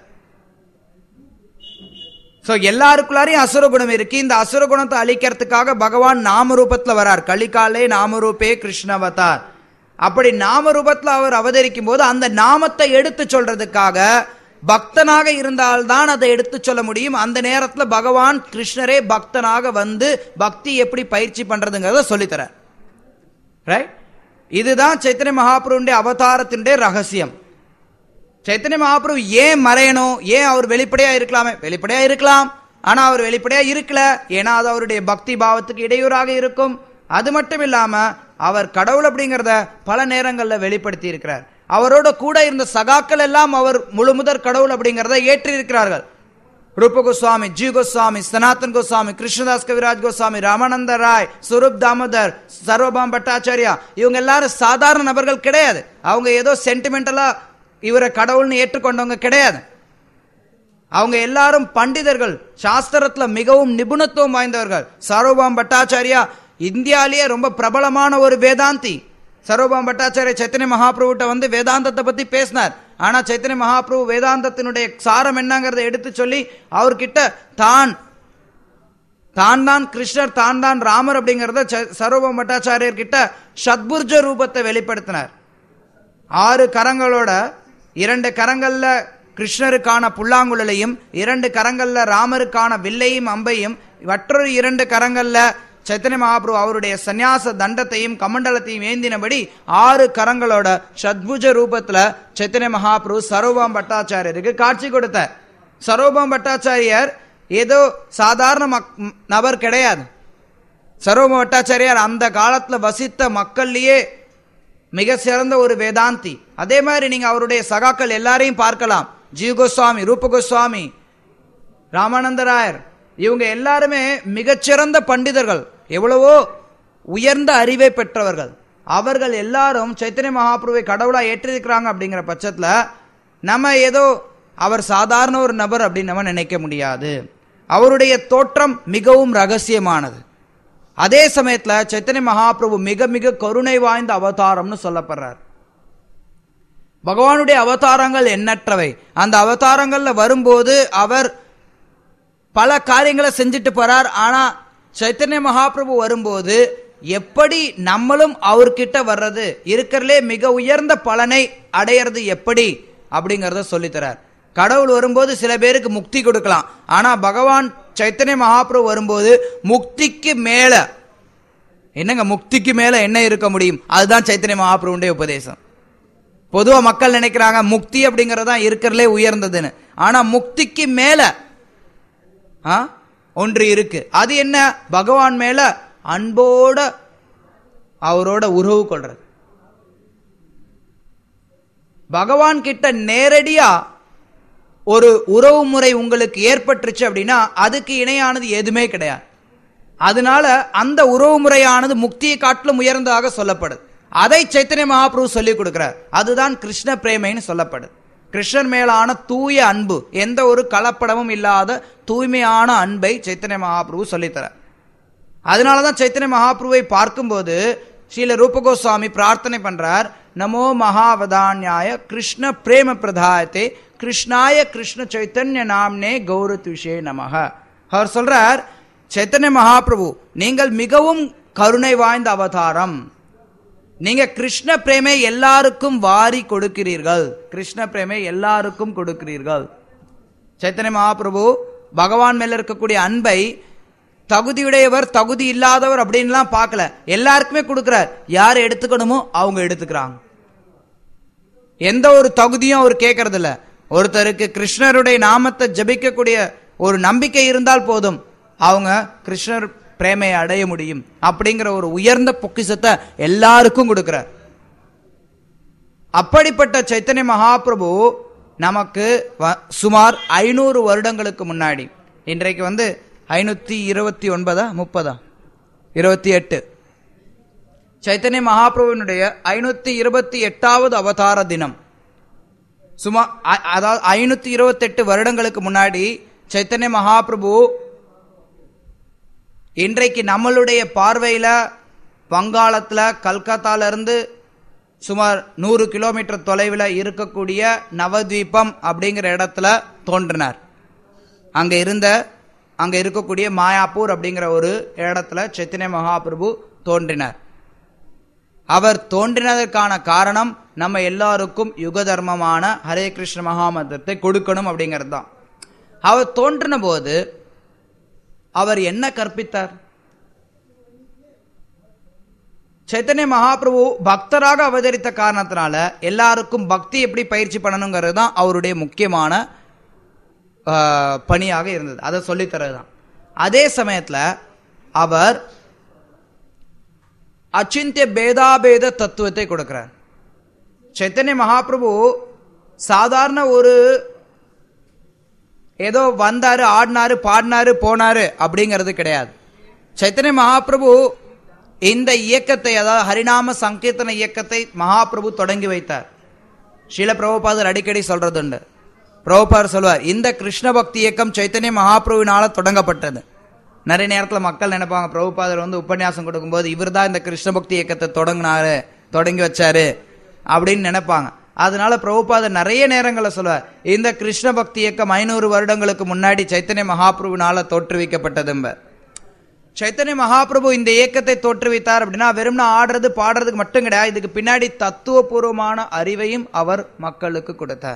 சோ எல்லாருக்குள்ளாரையும் அசுர குணம் இருக்கு இந்த அசுர குணத்தை அழிக்கிறதுக்காக பகவான் நாம ரூபத்துல வரார் கலிகாலே நாமரூபே கிருஷ்ணவதார் அப்படி நாம ரூபத்துல அவர் அவதரிக்கும் போது அந்த நாமத்தை எடுத்து சொல்றதுக்காக பக்தனாக இருந்தால்தான் அதை எடுத்து சொல்ல முடியும் அந்த நேரத்துல பகவான் கிருஷ்ணரே பக்தனாக வந்து பக்தி எப்படி பயிற்சி பண்றதுங்கிறத சொல்லித்தரார் ரைட் இதுதான் சைத்தன்ய மகாபுருடைய அவதாரத்தினுடைய ரகசியம் சைத்தன்ய மகாபிரபு ஏன் மறையணும் ஏன் அவர் வெளிப்படையா இருக்கலாமே வெளிப்படையா இருக்கலாம் ஆனா அவர் வெளிப்படையா இருக்கல ஏன்னா அது அவருடைய பக்தி பாவத்துக்கு இடையூறாக இருக்கும் அது மட்டும் இல்லாம அவர் கடவுள் அப்படிங்கறத பல நேரங்கள்ல வெளிப்படுத்தி இருக்கிறார் அவரோட கூட இருந்த சகாக்கள் எல்லாம் அவர் முழுமுதற் கடவுள் அப்படிங்கறத ஏற்றி இருக்கிறார்கள் ரூப கோஸ்வாமி ஜி கோஸ்வாமி சனாதன் கோஸ்வாமி கிருஷ்ணதாஸ் கவிராஜ் கோஸ்வாமி ராமானந்த ராய் சுரூப் தாமோதர் சர்வபாம் பட்டாச்சாரியா இவங்க எல்லாரும் சாதாரண நபர்கள் கிடையாது அவங்க ஏதோ சென்டிமெண்டலா இவரை கடவுள்னு ஏற்றுக்கொண்டவங்க கிடையாது அவங்க எல்லாரும் பண்டிதர்கள் சாஸ்திரத்துல மிகவும் நிபுணத்துவம் வாய்ந்தவர்கள் சர்வபாம் பட்டாச்சாரியா இந்தியாலேயே ரொம்ப பிரபலமான ஒரு வேதாந்தி சர்வபாம் பட்டாச்சாரிய சைத்தன்ய மகாபிரபுட்ட வந்து வேதாந்தத்தை பத்தி பேசினார் ஆனா சைத்தன்ய மகாபிரபு வேதாந்தத்தினுடைய சாரம் என்னங்கிறத எடுத்து சொல்லி அவர்கிட்ட தான் தான் தான் கிருஷ்ணர் தான் தான் ராமர் அப்படிங்கறத ச- சர்வபாம் பட்டாச்சாரியர் கிட்ட சத்புர்ஜ ரூபத்தை வெளிப்படுத்தினார் ஆறு கரங்களோட இரண்டு கரங்கள்ல கிருஷ்ணருக்கான புல்லாங்குழலையும் இரண்டு கரங்கள்ல ராமருக்கான வில்லையும் அம்பையும் மற்றொரு இரண்டு கரங்கள்ல சைத்தன்ய மகாபிரபு அவருடைய சந்நியாச தண்டத்தையும் கமண்டலத்தையும் ஏந்தினபடி ஆறு கரங்களோட சத்புஜ ரூபத்துல சைத்தன்ய மகாபிரபு சரோபாம் பட்டாச்சாரியருக்கு காட்சி கொடுத்தார் சரோபாம் பட்டாச்சாரியர் ஏதோ சாதாரண மக்- நபர் கிடையாது சரோப பட்டாச்சாரியார் அந்த காலத்துல வசித்த மக்கள்லயே மிக சிறந்த ஒரு வேதாந்தி அதே மாதிரி நீங்க அவருடைய சகாக்கள் எல்லாரையும் பார்க்கலாம் ஜீவ கோஸ்வாமி ரூப கோஸ்வாமி ராமானந்த ராயர் இவங்க எல்லாருமே மிகச்சிறந்த பண்டிதர்கள் எவ்வளவோ உயர்ந்த அறிவை பெற்றவர்கள் அவர்கள் எல்லாரும் சைத்தன்ய மகாபிரபுவை கடவுளா ஏற்றிருக்கிறாங்க அப்படிங்கிற பட்சத்துல நம்ம ஏதோ அவர் சாதாரண ஒரு நபர் அப்படின்னு நம்ம நினைக்க முடியாது அவருடைய தோற்றம் மிகவும் ரகசியமானது அதே சமயத்துல சைத்தன்ய மகாபிரபு மிக மிக கருணை வாய்ந்த அவதாரம்னு சொல்லப்படுறார் பகவானுடைய அவதாரங்கள் எண்ணற்றவை அந்த அவதாரங்கள்ல வரும்போது அவர் பல காரியங்களை செஞ்சுட்டு போறார் ஆனா சைத்தன்ய மகாபிரபு வரும்போது எப்படி நம்மளும் அவர்கிட்ட வர்றது இருக்கிறதுலே மிக உயர்ந்த பலனை அடையிறது எப்படி அப்படிங்கறத சொல்லித்தரார் கடவுள் வரும்போது சில பேருக்கு முக்தி கொடுக்கலாம் ஆனா பகவான் சைத்தன்ய மகாபிரபு வரும்போது முக்திக்கு மேல என்னங்க முக்திக்கு மேல என்ன இருக்க முடியும் அதுதான் சைத்தன்ய மகாபிரபுடைய உபதேசம் பொதுவா மக்கள் நினைக்கிறாங்க முக்தி அப்படிங்கறது தான் இருக்கிறதுலே உயர்ந்ததுன்னு ஆனா முக்திக்கு மேல ஆ, ஒன்று இருக்கு அது என்ன பகவான் மேல அன்போட அவரோட உறவு கொள்றது பகவான் கிட்ட நேரடியா ஒரு உறவு முறை உங்களுக்கு ஏற்பட்டுருச்சு அப்படின்னா அதுக்கு இணையானது எதுவுமே கிடையாது அதனால அந்த உறவு முறையானது முக்தியை காட்டிலும் உயர்ந்ததாக சொல்லப்படுது அதை சைத்தன்ய மகாபிரபு சொல்லி கொடுக்கிறார் அதுதான் கிருஷ்ண பிரேமைன்னு சொல்லப்படுது கிருஷ்ணர் மேலான தூய அன்பு எந்த ஒரு கலப்படமும் இல்லாத தூய்மையான அன்பை சைத்தன்ய மகாபிரபு சொல்லித்தரார் அதனாலதான் சைத்தன்ய மகாபிரபுவை பார்க்கும்போது ஸ்ரீல ரூபகோஸ்வாமி பிரார்த்தனை பண்றார் நமோ மகாவதான்யாய கிருஷ்ண பிரேம பிரதாயத்தே கிருஷ்ணாய கிருஷ்ண சைத்தன்ய நாம்னே கௌரத்விஷே நமக அவர் சொல்றார் சைத்தன்ய மகாபிரபு நீங்கள் மிகவும் கருணை வாய்ந்த அவதாரம் நீங்க கிருஷ்ண பிரேமை எல்லாருக்கும் வாரி கொடுக்கிறீர்கள் கிருஷ்ண பிரேமை எல்லாருக்கும் கொடுக்கிறீர்கள் சைத்தன்ய மகாபிரபு பகவான் மேல இருக்கக்கூடிய அன்பை தகுதியுடையவர் தகுதி இல்லாதவர் அப்படின்லாம் பார்க்கல எல்லாருக்குமே கொடுக்கிறார் யார் எடுத்துக்கணுமோ அவங்க எடுத்துக்கிறாங்க எந்த ஒரு தகுதியும் அவர் கேட்கறது இல்ல ஒருத்தருக்கு கிருஷ்ணருடைய நாமத்தை ஜபிக்கக்கூடிய ஒரு நம்பிக்கை இருந்தால் போதும் அவங்க கிருஷ்ணர் பிரேமையை அடைய முடியும் அப்படிங்கிற ஒரு உயர்ந்த பொக்கிஷத்தை எல்லாருக்கும் கொடுக்கிறார் அப்படிப்பட்ட சைத்தன்ய மகாபிரபு நமக்கு வ- சுமார் ஐநூறு வருடங்களுக்கு முன்னாடி இன்றைக்கு வந்து ஐநூத்தி இருபத்தி ஒன்பதா முப்பதா இருபத்தி எட்டு சைத்தன்ய மகாபிரபுவினுடைய ஐநூத்தி இருபத்தி எட்டாவது அவதார தினம் சுமார் அ- அதாவது ஐநூத்தி இருபத்தி எட்டு வருடங்களுக்கு முன்னாடி சைத்தன்ய மகாபிரபு இன்றைக்கு நம்மளுடைய பார்வையில வங்காளத்துல கல்கத்தால இருந்து சுமார் நூறு கிலோமீட்டர் தொலைவில் இருக்கக்கூடிய நவத்வீபம் அப்படிங்கிற இடத்துல தோன்றினார் அங்க இருந்த அங்க இருக்கக்கூடிய மாயாப்பூர் அப்படிங்கிற ஒரு இடத்துல சைத்தன்ய மகாபிரபு தோன்றினார் அவர் தோன்றினதற்கான காரணம் நம்ம எல்லாருக்கும் யுக தர்மமான ஹரே கிருஷ்ண மகாமந்திரத்தை கொடுக்கணும் அப்படிங்கிறது தான் அவர் தோன்றின போது அவர் என்ன கற்பித்தார் சைத்தன்ய மகாபிரபு பக்தராக அவதரித்த காரணத்தினால எல்லாருக்கும் பக்தி எப்படி பயிற்சி பண்ணணுங்கிறது தான் அவருடைய முக்கியமான ஆ, பணியாக இருந்தது அதை சொல்லித்தரது தான் அதே சமயத்துல அவர் அச்சிந்திய பேதாபேத தத்துவத்தை கொடுக்கிறார் சைத்தன்ய மகாபிரபு சாதாரண ஒரு ஏதோ வந்தாரு ஆடினாரு பாடினாரு போனாரு அப்படிங்கிறது கிடையாது சைத்தன்ய மகாபிரபு இந்த இயக்கத்தை அதாவது ஹரிநாம சங்கீர்த்தன இயக்கத்தை மகாபிரபு தொடங்கி வைத்தார் ஸ்ரீல பிரபுபாதர் அடிக்கடி சொல்றதுண்டு பிரபுபாதர் சொல்வார் இந்த கிருஷ்ண பக்தி இயக்கம் சைத்தன்ய மகாபிரபுவினால தொடங்கப்பட்டது நிறைய நேரத்தில் மக்கள் நினைப்பாங்க பிரபுபாதர் வந்து உபன்யாசம் கொடுக்கும்போது இவர் தான் இந்த கிருஷ்ண பக்தி இயக்கத்தை தொடங்கினாரு தொடங்கி வச்சாரு அப்படின்னு நினைப்பாங்க அதனால பிரபுபாதர் நிறைய நேரங்களில் சொல்லுவார் இந்த கிருஷ்ண பக்தி இயக்கம் ஐநூறு வருடங்களுக்கு முன்னாடி சைத்தன்ய மகாபிரபுனால தோற்றுவிக்கப்பட்டதும்ப சைத்தன்ய மகாபிரபு இந்த இயக்கத்தை தோற்றுவித்தார் அப்படின்னா வெறும்னா ஆடுறது பாடுறதுக்கு மட்டும் கிடையாது இதுக்கு பின்னாடி தத்துவபூர்வமான அறிவையும் அவர் மக்களுக்கு கொடுத்தார்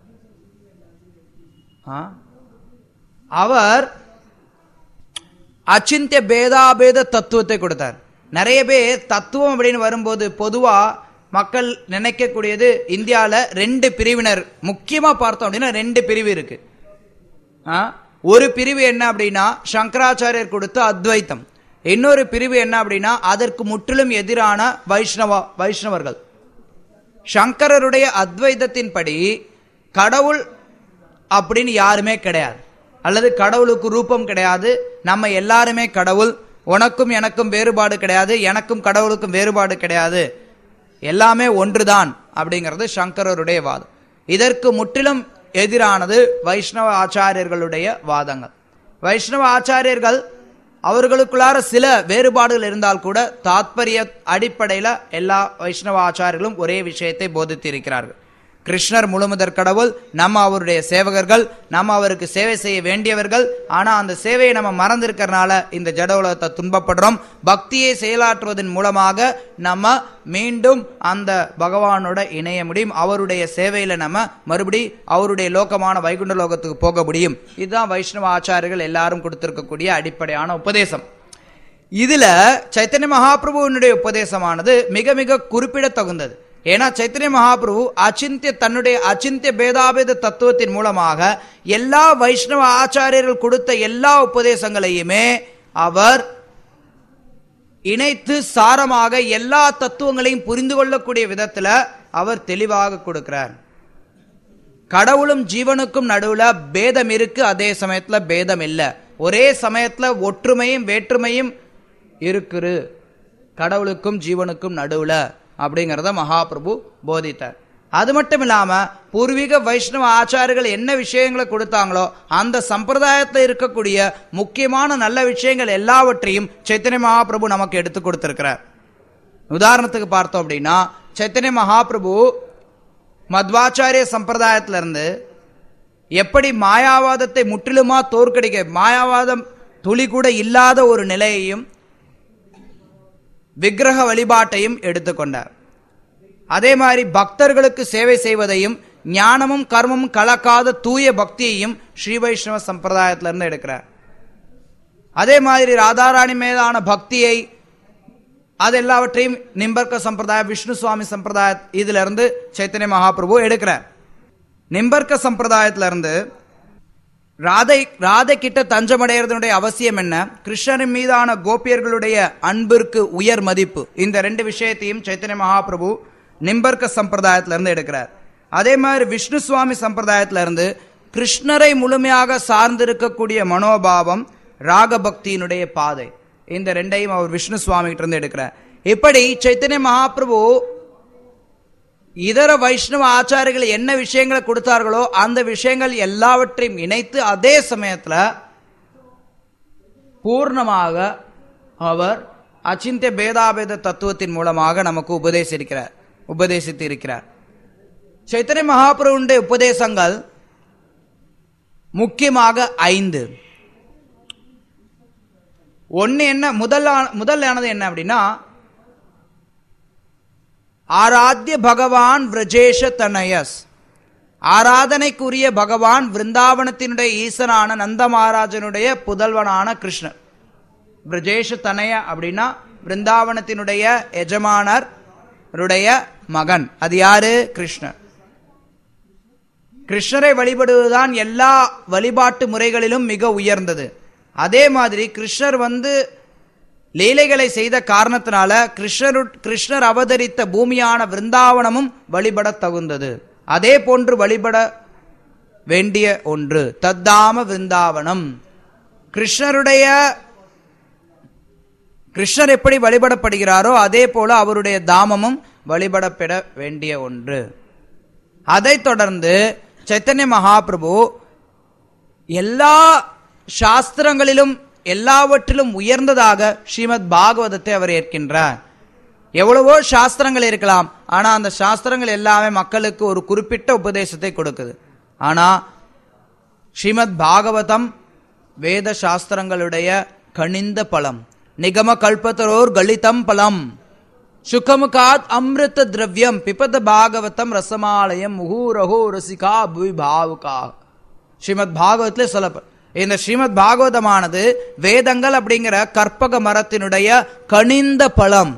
ஆ? அவர் அச்சிந்திய பேதாபேத தத்துவத்தை கொடுத்தார் நிறைய பேர் தத்துவம் அப்படின்னு வரும்போது பொதுவா மக்கள் நினைக்கக்கூடியது இந்தியால ரெண்டு பிரிவினர் முக்கியமா பார்த்தோம் அப்படின்னா ரெண்டு பிரிவு இருக்கு ஆ? ஒரு பிரிவு என்ன அப்படின்னா சங்கராச்சாரியர் கொடுத்த அத்வைத்தம் இன்னொரு பிரிவு என்ன அப்படின்னா அதற்கு முற்றிலும் எதிரான வைஷ்ணவா வைஷ்ணவர்கள் சங்கரருடைய அத்வைதத்தின்படி கடவுள் அப்படின்னு யாருமே கிடையாது அல்லது கடவுளுக்கு ரூபம் கிடையாது நம்ம எல்லாருமே கடவுள் உனக்கும் எனக்கும் வேறுபாடு கிடையாது எனக்கும் கடவுளுக்கும் வேறுபாடு கிடையாது எல்லாமே ஒன்றுதான் அப்படிங்கிறது சங்கரருடைய வாதம் இதற்கு முற்றிலும் எதிரானது வைஷ்ணவ ஆச்சாரியர்களுடைய வாதங்கள் வைஷ்ணவ ஆச்சாரியர்கள் அவர்களுக்குள்ளார சில வேறுபாடுகள் இருந்தால் கூட தாத்பரிய அடிப்படையில் எல்லா வைஷ்ணவ ஆச்சாரியர்களும் ஒரே விஷயத்தை போதித்து இருக்கிறார்கள் கிருஷ்ணர் முழுமுதற் கடவுள் நம்ம அவருடைய சேவகர்கள் நம்ம அவருக்கு சேவை செய்ய வேண்டியவர்கள் ஆனா அந்த சேவையை நம்ம மறந்திருக்கிறனால இந்த ஜட உலகத்தை துன்பப்படுறோம் பக்தியை செயலாற்றுவதன் மூலமாக நம்ம மீண்டும் அந்த பகவானோட இணைய முடியும் அவருடைய சேவையில நம்ம மறுபடி அவருடைய லோகமான வைகுண்ட லோகத்துக்கு போக முடியும் இதுதான் வைஷ்ணவ ஆச்சாரியர்கள் எல்லாரும் கொடுத்திருக்கக்கூடிய அடிப்படையான உபதேசம் இதுல சைத்தன்ய மகாபிரபுவினுடைய உபதேசமானது மிக மிக குறிப்பிடத்தகுந்தது ஏன்னா சைத்தன்ய மகாபிரபு அச்சிந்திய தன்னுடைய அச்சிந்திய பேதாபேத தத்துவத்தின் மூலமாக எல்லா வைஷ்ணவ ஆச்சாரியர்கள் கொடுத்த எல்லா உபதேசங்களையுமே அவர் இணைத்து சாரமாக எல்லா தத்துவங்களையும் புரிந்து கொள்ளக்கூடிய விதத்துல அவர் தெளிவாக கொடுக்கிறார் கடவுளும் ஜீவனுக்கும் நடுவுல பேதம் இருக்கு அதே சமயத்துல பேதம் இல்லை ஒரே சமயத்துல ஒற்றுமையும் வேற்றுமையும் இருக்குது கடவுளுக்கும் ஜீவனுக்கும் நடுவுல அப்படிங்கிறத மகாபிரபு போதித்தார் அது மட்டும் இல்லாம பூர்வீக வைஷ்ணவ ஆச்சாரியர்கள் என்ன விஷயங்களை கொடுத்தாங்களோ அந்த சம்பிரதாயத்தில் இருக்கக்கூடிய முக்கியமான நல்ல விஷயங்கள் எல்லாவற்றையும் சைத்தன்ய மகாபிரபு நமக்கு எடுத்து கொடுத்திருக்கிறார் உதாரணத்துக்கு பார்த்தோம் அப்படின்னா சைத்தன்ய மகாபிரபு மத்வாச்சாரிய சம்பிரதாயத்திலிருந்து எப்படி மாயாவாதத்தை முற்றிலுமா தோற்கடிக்க மாயாவாதம் துளி கூட இல்லாத ஒரு நிலையையும் விக்கிரக வழிபாட்டையும் எடுத்துக்கொண்டார் அதே மாதிரி பக்தர்களுக்கு சேவை செய்வதையும் ஞானமும் கர்மமும் கலக்காத தூய பக்தியையும் ஸ்ரீ வைஷ்ணவ சம்பிரதாயத்திலிருந்து எடுக்கிறார் அதே மாதிரி ராதாராணி மீதான பக்தியை அது எல்லாவற்றையும் நிம்பர்க்க சம்பிரதாயம் விஷ்ணு சுவாமி சம்பிரதாய இதுல இருந்து சைத்தன்ய மகாபிரபு எடுக்கிறார் நிம்பர்க்க சம்பிரதாயத்திலிருந்து ராதை ராதை கிட்ட தஞ்சமடைகிறதுடைய அவசியம் என்ன கிருஷ்ணரின் மீதான கோபியர்களுடைய அன்பிற்கு உயர் மதிப்பு இந்த ரெண்டு விஷயத்தையும் சைத்தன்ய மகாபிரபு நிம்பர்க்க சம்பிரதாயத்திலிருந்து எடுக்கிறார் அதே மாதிரி விஷ்ணு சுவாமி சம்பிரதாயத்திலிருந்து கிருஷ்ணரை முழுமையாக சார்ந்திருக்கக்கூடிய மனோபாவம் ராகபக்தியினுடைய பாதை இந்த ரெண்டையும் அவர் விஷ்ணு சுவாமி கிட்ட இருந்து எடுக்கிறார் இப்படி சைத்தன்ய மகாபிரபு இதர வைஷ்ணவ ஆச்சாரிகள் என்ன விஷயங்களை கொடுத்தார்களோ அந்த விஷயங்கள் எல்லாவற்றையும் இணைத்து அதே சமயத்துல பூர்ணமாக அவர் அச்சிந்திய பேதாபேத தத்துவத்தின் மூலமாக நமக்கு உபதேசிக்கிறார் உபதேசித்து இருக்கிறார் சைத்தன்ய மகாபிரபுடைய உபதேசங்கள் முக்கியமாக ஐந்து ஒன்னு என்ன முதல் முதலானது என்ன அப்படின்னா ஆராத்திய பகவான் விரஜேஷ தனயஸ் ஆராதனைக்குரிய பகவான் விருந்தாவனத்தினுடைய ஈசனான நந்த மகாராஜனுடைய புதல்வனான கிருஷ்ணர் பிரஜேஷ தனய அப்படின்னா விருந்தாவனத்தினுடைய எஜமானர் மகன் அது யாரு கிருஷ்ணர் கிருஷ்ணரை வழிபடுவதுதான் எல்லா வழிபாட்டு முறைகளிலும் மிக உயர்ந்தது அதே மாதிரி கிருஷ்ணர் வந்து லீலைகளை செய்த காரணத்தினால கிருஷ்ணரு கிருஷ்ணர் அவதரித்த பூமியான விருந்தாவனமும் வழிபட தகுந்தது அதே போன்று வழிபட வேண்டிய ஒன்று தத்தாம விருந்தாவனம் கிருஷ்ணருடைய கிருஷ்ணர் எப்படி வழிபடப்படுகிறாரோ அதே போல அவருடைய தாமமும் வழிபடப்பட வேண்டிய ஒன்று அதைத் தொடர்ந்து சைத்தன்ய மகாபிரபு எல்லா சாஸ்திரங்களிலும் எல்லாவற்றிலும் உயர்ந்ததாக ஸ்ரீமத் பாகவதத்தை அவர் ஏற்கின்றார் எவ்வளவோ சாஸ்திரங்கள் இருக்கலாம் ஆனா அந்த சாஸ்திரங்கள் எல்லாமே மக்களுக்கு ஒரு குறிப்பிட்ட உபதேசத்தை கொடுக்குது ஆனா ஸ்ரீமத் பாகவதம் வேத சாஸ்திரங்களுடைய கணிந்த பலம் நிகம கல்பத்தரோர் கலிதம் பலம் சுகமுகாத் அமிர்த திரவியம் பிபத பாகவதம் ரசமாலயம் முகூரகோ ரசிகா பாவுகா ஸ்ரீமத் பாகவத்திலே சொல்லப்ப இந்த ஸ்ரீமத் பாகவதமானது வேதங்கள் அப்படிங்கிற கற்பக மரத்தினுடைய கனிந்த பழம்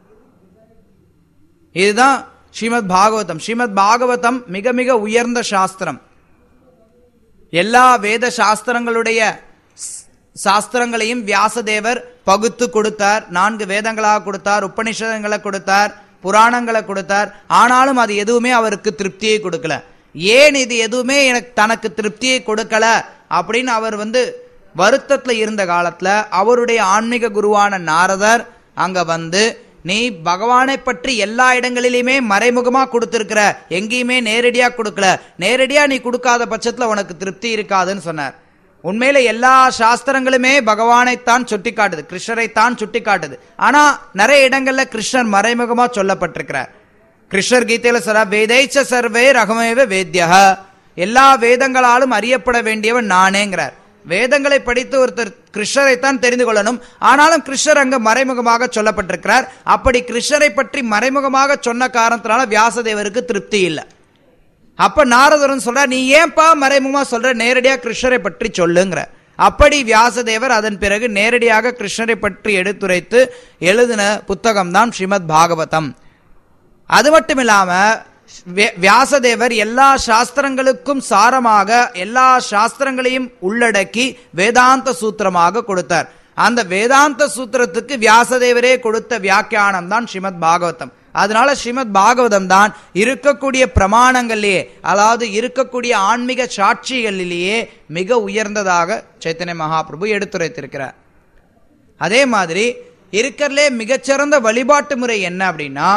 இதுதான் ஸ்ரீமத் பாகவதம் ஸ்ரீமத் பாகவதம் மிக மிக உயர்ந்த சாஸ்திரம் எல்லா வேத சாஸ்திரங்களுடைய சாஸ்திரங்களையும் வியாசதேவர் பகுத்து கொடுத்தார் நான்கு வேதங்களாக கொடுத்தார் உபனிஷதங்களை கொடுத்தார் புராணங்களை கொடுத்தார் ஆனாலும் அது எதுவுமே அவருக்கு திருப்தியை கொடுக்கல ஏன் இது எதுவுமே எனக்கு தனக்கு திருப்தியை கொடுக்கல அப்படின்னு அவர் வந்து வருத்தத்துல இருந்த காலத்துல அவருடைய ஆன்மீக குருவான நாரதர் அங்க வந்து நீ பகவானை பற்றி எல்லா இடங்களிலுமே மறைமுகமா கொடுத்திருக்கிற எங்கேயுமே நேரடியா கொடுக்கல நேரடியா நீ கொடுக்காத பட்சத்துல உனக்கு திருப்தி இருக்காதுன்னு சொன்னார் உண்மையில எல்லா சாஸ்திரங்களுமே பகவானைத்தான் சுட்டி காட்டுது கிருஷ்ணரைத்தான் சுட்டி காட்டுது ஆனா நிறைய இடங்கள்ல கிருஷ்ணர் மறைமுகமா சொல்லப்பட்டிருக்கிறார் கிருஷ்ணர் கீதையில சொல்ற வேதைச்ச சர்வே ரகமேவ வேத்யக எல்லா வேதங்களாலும் அறியப்பட வேண்டியவன் நானேங்கிறார் வேதங்களை படித்து ஒருத்தர் கிருஷ்ணரைத்தான் தெரிந்து கொள்ளணும் ஆனாலும் கிருஷ்ணர் அங்க மறைமுகமாக சொல்லப்பட்டிருக்கிறார் அப்படி கிருஷ்ணரை பற்றி மறைமுகமாக சொன்ன காரணத்தினால வியாசதேவருக்கு திருப்தி இல்லை அப்ப நாரதரன் சொல்ற நீ ஏன்பா மறைமுகமா சொல்ற நேரடியா கிருஷ்ணரை பற்றி சொல்லுங்கிற அப்படி வியாசதேவர் அதன் பிறகு நேரடியாக கிருஷ்ணரை பற்றி எடுத்துரைத்து எழுதின புத்தகம் தான் ஸ்ரீமத் பாகவதம் அது மட்டும் இல்லாம வே- வியாசதேவர் எல்லா சாஸ்திரங்களுக்கும் சாரமாக எல்லா சாஸ்திரங்களையும் உள்ளடக்கி வேதாந்த சூத்திரமாக கொடுத்தார் அந்த வேதாந்த சூத்திரத்துக்கு வியாசதேவரே கொடுத்த வியாக்கியானம் தான் ஸ்ரீமத் பாகவதம் அதனால ஸ்ரீமத் பாகவதம் தான் இருக்கக்கூடிய பிரமாணங்களிலேயே அதாவது இருக்கக்கூடிய ஆன்மீக சாட்சிகளிலேயே மிக உயர்ந்ததாக சைத்தன்ய மகாபிரபு எடுத்துரைத்திருக்கிறார் அதே மாதிரி இருக்கிறதுலே மிகச்சிறந்த வழிபாட்டு முறை என்ன அப்படின்னா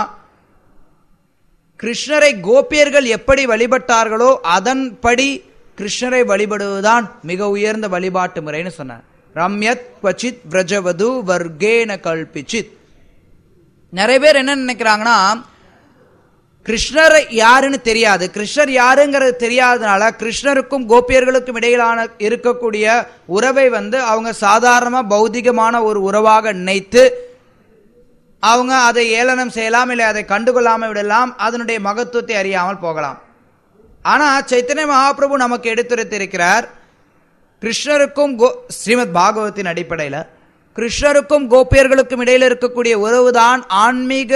கிருஷ்ணரை கோபியர்கள் எப்படி வழிபட்டார்களோ அதன்படி கிருஷ்ணரை வழிபடுவதுதான் மிக உயர்ந்த வழிபாட்டு முறைன்னு சொன்னார் ரம்யத் குவச்சித் விரஜவது வர்க்கேன கல்பிச்சித் நிறைய பேர் என்ன நினைக்கிறாங்கன்னா கிருஷ்ணர் யாருன்னு தெரியாது கிருஷ்ணர் யாருங்கிறது தெரியாதனால கிருஷ்ணருக்கும் கோபியர்களுக்கும் இடையிலான இருக்கக்கூடிய உறவை வந்து அவங்க சாதாரணமா பௌதிகமான ஒரு உறவாக நினைத்து அவங்க அதை ஏளனம் செய்யலாம் இல்லை அதை கண்டுகொள்ளாமல் விடலாம் அதனுடைய மகத்துவத்தை அறியாமல் போகலாம் ஆனா சைத்தன்ய மகாபிரபு நமக்கு எடுத்துரைத்திருக்கிறார் கிருஷ்ணருக்கும் கோ ஸ்ரீமத் பாகவத்தின் அடிப்படையில் கிருஷ்ணருக்கும் கோபியர்களுக்கும் இடையில இருக்கக்கூடிய உறவுதான் ஆன்மீக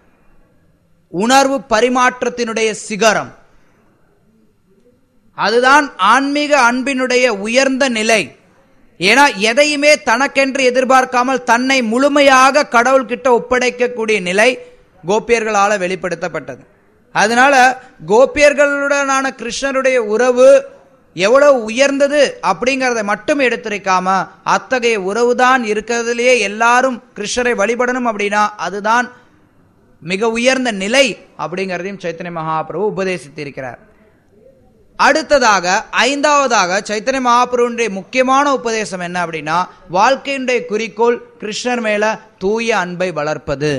உணர்வு பரிமாற்றத்தினுடைய சிகரம் அதுதான் ஆன்மீக அன்பினுடைய உயர்ந்த நிலை ஏன்னா எதையுமே தனக்கென்று எதிர்பார்க்காமல் தன்னை முழுமையாக கடவுள்கிட்ட ஒப்படைக்கக்கூடிய நிலை கோபியர்களால வெளிப்படுத்தப்பட்டது அதனால கோபியர்களுடனான கிருஷ்ணருடைய உறவு எவ்வளவு உயர்ந்தது அப்படிங்கறத மட்டும் எடுத்துரைக்காம அத்தகைய உறவுதான் இருக்கிறதுலயே எல்லாரும் கிருஷ்ணரை வழிபடணும் அப்படின்னா அதுதான் மிக உயர்ந்த நிலை அப்படிங்கிறதையும் சைத்தன்ய மகாபிரபு உபதேசித்திருக்கிறார் அடுத்ததாக ஐந்தாவதாக சைத்தன்ய மகாபிரபுடைய முக்கியமான உபதேசம் என்ன அப்படின்னா வாழ்க்கையினுடைய குறிக்கோள் கிருஷ்ணர் மேல தூய அன்பை வளர்ப்பது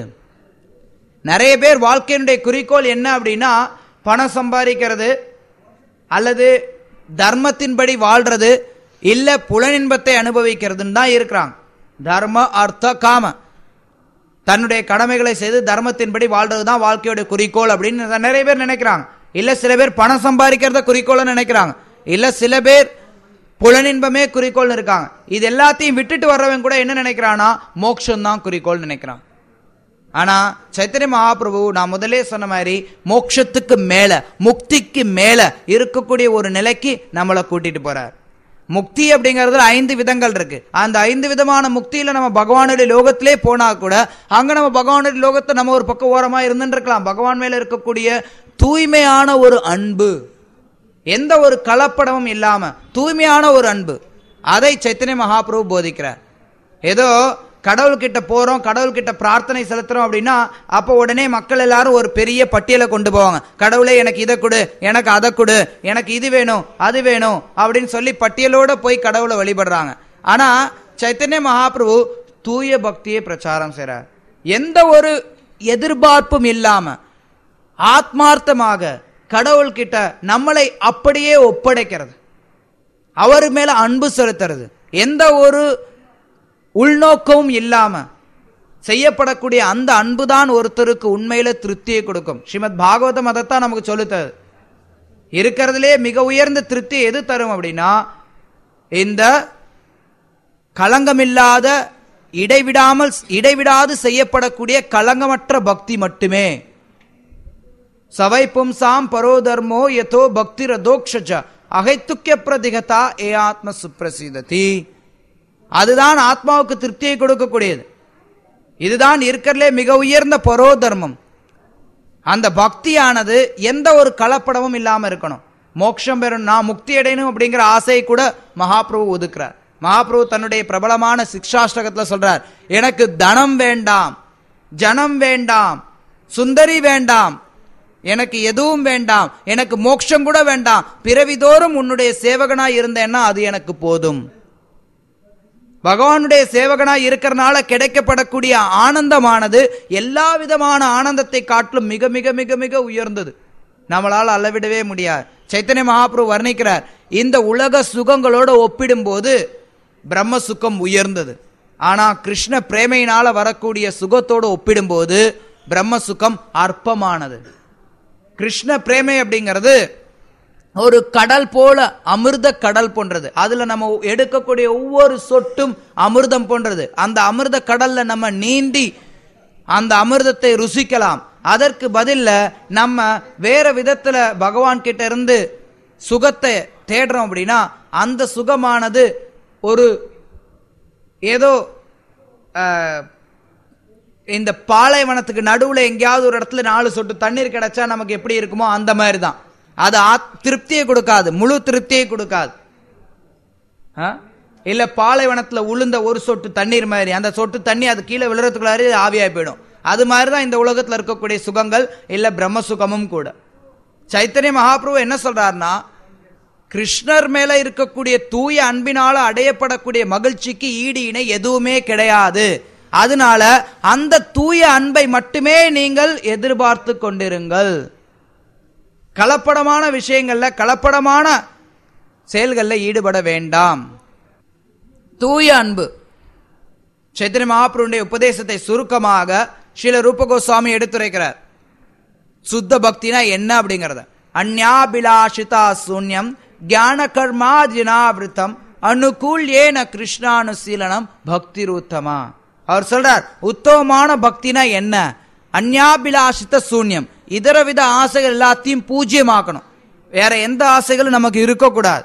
நிறைய பேர் வாழ்க்கையினுடைய குறிக்கோள் என்ன அப்படின்னா பணம் சம்பாதிக்கிறது அல்லது தர்மத்தின்படி வாழ்றது இல்ல புலனின்பத்தை அனுபவிக்கிறதுன்னு தான் இருக்கிறாங்க தர்ம அர்த்த காம தன்னுடைய கடமைகளை செய்து தர்மத்தின்படி வாழ்றது தான் வாழ்க்கையோட குறிக்கோள் அப்படின்னு நிறைய பேர் நினைக்கிறாங்க இல்ல சில பேர் பணம் சம்பாதிக்கிறத குறிக்கோள்னு நினைக்கிறாங்க இல்ல சில பேர் புலனின்பமே குறிக்கோள்னு இருக்காங்க இது எல்லாத்தையும் விட்டுட்டு வர்றவன் கூட என்ன நினைக்கிறானா மோட்சம் தான் குறிக்கோள் நினைக்கிறான் ஆனா சைத்தன்ய மகாபிரபு நான் முதலே சொன்ன மாதிரி மோட்சத்துக்கு மேல முக்திக்கு மேல இருக்கக்கூடிய ஒரு நிலைக்கு நம்மளை கூட்டிட்டு போறார் முக்தி அப்படிங்கறதுல ஐந்து விதங்கள் இருக்கு அந்த ஐந்து விதமான முக்தியில நம்ம பகவானுடைய லோகத்திலே போனா கூட அங்க நம்ம பகவானுடைய லோகத்தை நம்ம ஒரு பக்கம் ஓரமா இருந்துட்டு இருக்கலாம் பகவான் மேல இருக்கக்கூடிய தூய்மையான ஒரு அன்பு எந்த ஒரு கலப்படமும் இல்லாம தூய்மையான ஒரு அன்பு அதை சைத்தன்ய மகாபிரபு போதிக்கிறார் ஏதோ கடவுள்கிட்ட போறோம் கடவுள்கிட்ட பிரார்த்தனை செலுத்துறோம் அப்படின்னா அப்போ உடனே மக்கள் எல்லாரும் ஒரு பெரிய பட்டியலை கொண்டு போவாங்க கடவுளே எனக்கு இதை கொடு எனக்கு அதை கொடு எனக்கு இது வேணும் அது வேணும் அப்படின்னு சொல்லி பட்டியலோட போய் கடவுளை வழிபடுறாங்க ஆனா சைத்தன்ய மகாபிரபு தூய பக்தியை பிரச்சாரம் செய்றார் எந்த ஒரு எதிர்பார்ப்பும் இல்லாம ஆத்மார்த்தமாக கடவுள்கிட்ட நம்மளை அப்படியே ஒப்படைக்கிறது அவர் மேல அன்பு செலுத்துறது எந்த ஒரு உள்நோக்கமும் இல்லாம செய்யப்படக்கூடிய அந்த அன்புதான் ஒருத்தருக்கு உண்மையில திருப்தியை கொடுக்கும் ஸ்ரீமத் பாகவதம் அதைத்தான் நமக்கு சொல்லுத்தது இருக்கிறதுலே மிக உயர்ந்த திருப்தி எது தரும் அப்படின்னா இந்த களங்கமில்லாத இடைவிடாமல் இடைவிடாது செய்யப்படக்கூடிய களங்கமற்ற பக்தி மட்டுமே சவை பும்சாம் பரோ தர்மோ யதோ பக்தி ரதோக்ஷஜ அகைத்துக்கிய பிரதிகதா ஏ ஆத்ம சுப்ரசிததி அதுதான் ஆத்மாவுக்கு திருப்தியை கொடுக்கக்கூடியது இதுதான் இருக்கிறதுலே மிக உயர்ந்த பரோ தர்மம் அந்த பக்தியானது எந்த ஒரு கலப்படமும் இல்லாம இருக்கணும் மோட்சம் பெறணும் நான் முக்தி அடையணும் அப்படிங்கிற ஆசையை கூட மகாபிரபு ஒதுக்குறார் மகாபிரபு தன்னுடைய பிரபலமான சிக்ஷாஷ்டகத்துல சொல்றார் எனக்கு தனம் வேண்டாம் ஜனம் வேண்டாம் சுந்தரி வேண்டாம் எனக்கு எதுவும் வேண்டாம் எனக்கு மோட்சம் கூட வேண்டாம் பிறவிதோறும் உன்னுடைய சேவகனாய் இருந்தேன்னா அது எனக்கு போதும் பகவானுடைய சேவகனாய் இருக்கிறனால கிடைக்கப்படக்கூடிய ஆனந்தமானது எல்லா விதமான ஆனந்தத்தை காட்டிலும் மிக மிக மிக மிக உயர்ந்தது நம்மளால் அளவிடவே முடியாது சைத்தன்ய மகாபிரபு வர்ணிக்கிறார் இந்த உலக சுகங்களோட ஒப்பிடும்போது பிரம்ம சுகம் உயர்ந்தது ஆனா கிருஷ்ண பிரேமையினால வரக்கூடிய சுகத்தோடு ஒப்பிடும்போது பிரம்ம சுகம் அற்பமானது கிருஷ்ண பிரேமை அப்படிங்கிறது ஒரு கடல் போல அமிர்த கடல் போன்றது அதுல நம்ம எடுக்கக்கூடிய ஒவ்வொரு சொட்டும் அமிர்தம் போன்றது அந்த அமிர்த கடல்ல நம்ம நீந்தி அந்த அமிர்தத்தை ருசிக்கலாம் அதற்கு பதில்ல நம்ம வேற விதத்துல பகவான் கிட்ட இருந்து சுகத்தை தேடுறோம் அப்படின்னா அந்த சுகமானது ஒரு ஏதோ அஹ், இந்த பாலைவனத்துக்கு நடுவுல எங்கேயாவது ஒரு இடத்துல நாலு சொட்டு தண்ணீர் கிடைச்சா நமக்கு எப்படி இருக்குமோ அந்த மாதிரி தான் அது ஆத்- திருப்தியை கொடுக்காது முழு திருப்தியை கொடுக்காது ஆ? இல்ல பாலைவனத்துல உளுந்த ஒரு சொட்டு தண்ணீர் மாதிரி அந்த சொட்டு தண்ணி அது கீழே விழுறதுக்குள்ளாரி ஆவியாய் போயிடும் அது மாதிரி தான் இந்த உலகத்துல இருக்கக்கூடிய சுகங்கள் இல்ல பிரம்ம சுகமும் கூட சைத்தன்ய மகாபிரபு என்ன சொல்றாருன்னா கிருஷ்ணர் மேல இருக்கக்கூடிய தூய அன்பினால அடையப்படக்கூடிய மகிழ்ச்சிக்கு ஈடு இணை எதுவுமே கிடையாது அதனால அந்த தூய அன்பை மட்டுமே நீங்கள் எதிர்பார்த்து கொண்டிருங்கள் கலப்படமான விஷயங்கள்ல கலப்படமான செயல்கள்ல ஈடுபட வேண்டாம் தூய அன்பு சைத்தன்ய மகாபிரபுடைய உபதேசத்தை சுருக்கமாக ஸ்ரீல ரூப கோஸ்வாமி எடுத்துரைக்கிறார் சுத்த பக்தினா என்ன அப்படிங்கறத அந்யாபிலாஷிதா சூன்யம் ஞான கர்மா ஜினாவிருத்தம் அனுகூல் ஏன கிருஷ்ணானுசீலனம் பக்தி உத்தமா அவர் சொல்றார் உத்தமமான பக்தினா என்ன அந்யாபிலாஷித சூன்யம் இதர வித ஆசைகள் எல்லாத்தையும் பூஜ்யமாக்கணும் வேற எந்த ஆசைகளும் நமக்கு இருக்கக்கூடாது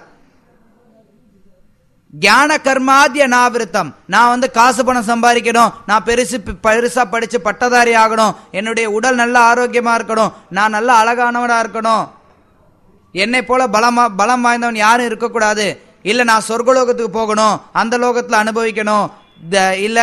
ஞான கர்மாத்திய நாவிருத்தம் நான் வந்து காசு பணம் சம்பாதிக்கணும் நான் பெருசு பெருசா படிச்சு பட்டதாரி ஆகணும் என்னுடைய உடல் நல்ல ஆரோக்கியமா இருக்கணும் நான் நல்ல அழகானவனா இருக்கணும் என்னை போல பலமா பலம் வாய்ந்தவன் யாரும் இருக்கக்கூடாது இல்ல நான் சொர்க்கலோகத்துக்கு போகணும் அந்த லோகத்துல அனுபவிக்கணும் த- இல்ல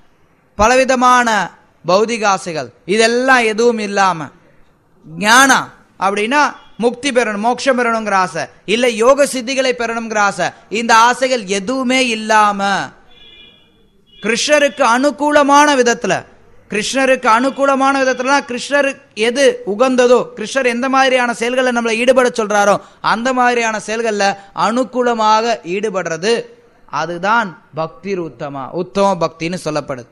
பலவிதமான பௌதிக ஆசைகள் இதெல்லாம் எதுவும் இல்லாம ஞானா அப்படின்னா முக்தி பெறணும் மோட்சம் பெறணுங்கிற ஆசை இல்ல யோக சித்திகளை பெறணுங்கிற ஆசை இந்த ஆசைகள் எதுவுமே இல்லாம கிருஷ்ணருக்கு அனுகூலமான விதத்துல கிருஷ்ணருக்கு அனுகூலமான விதத்துல கிருஷ்ணர் எது உகந்ததோ கிருஷ்ணர் எந்த மாதிரியான செயல்களில் நம்மளை ஈடுபட சொல்றாரோ அந்த மாதிரியான செயல்கள்ல அனுகூலமாக ஈடுபடுறது அதுதான் பக்தி உத்தமா உத்தம பக்தின்னு சொல்லப்படுது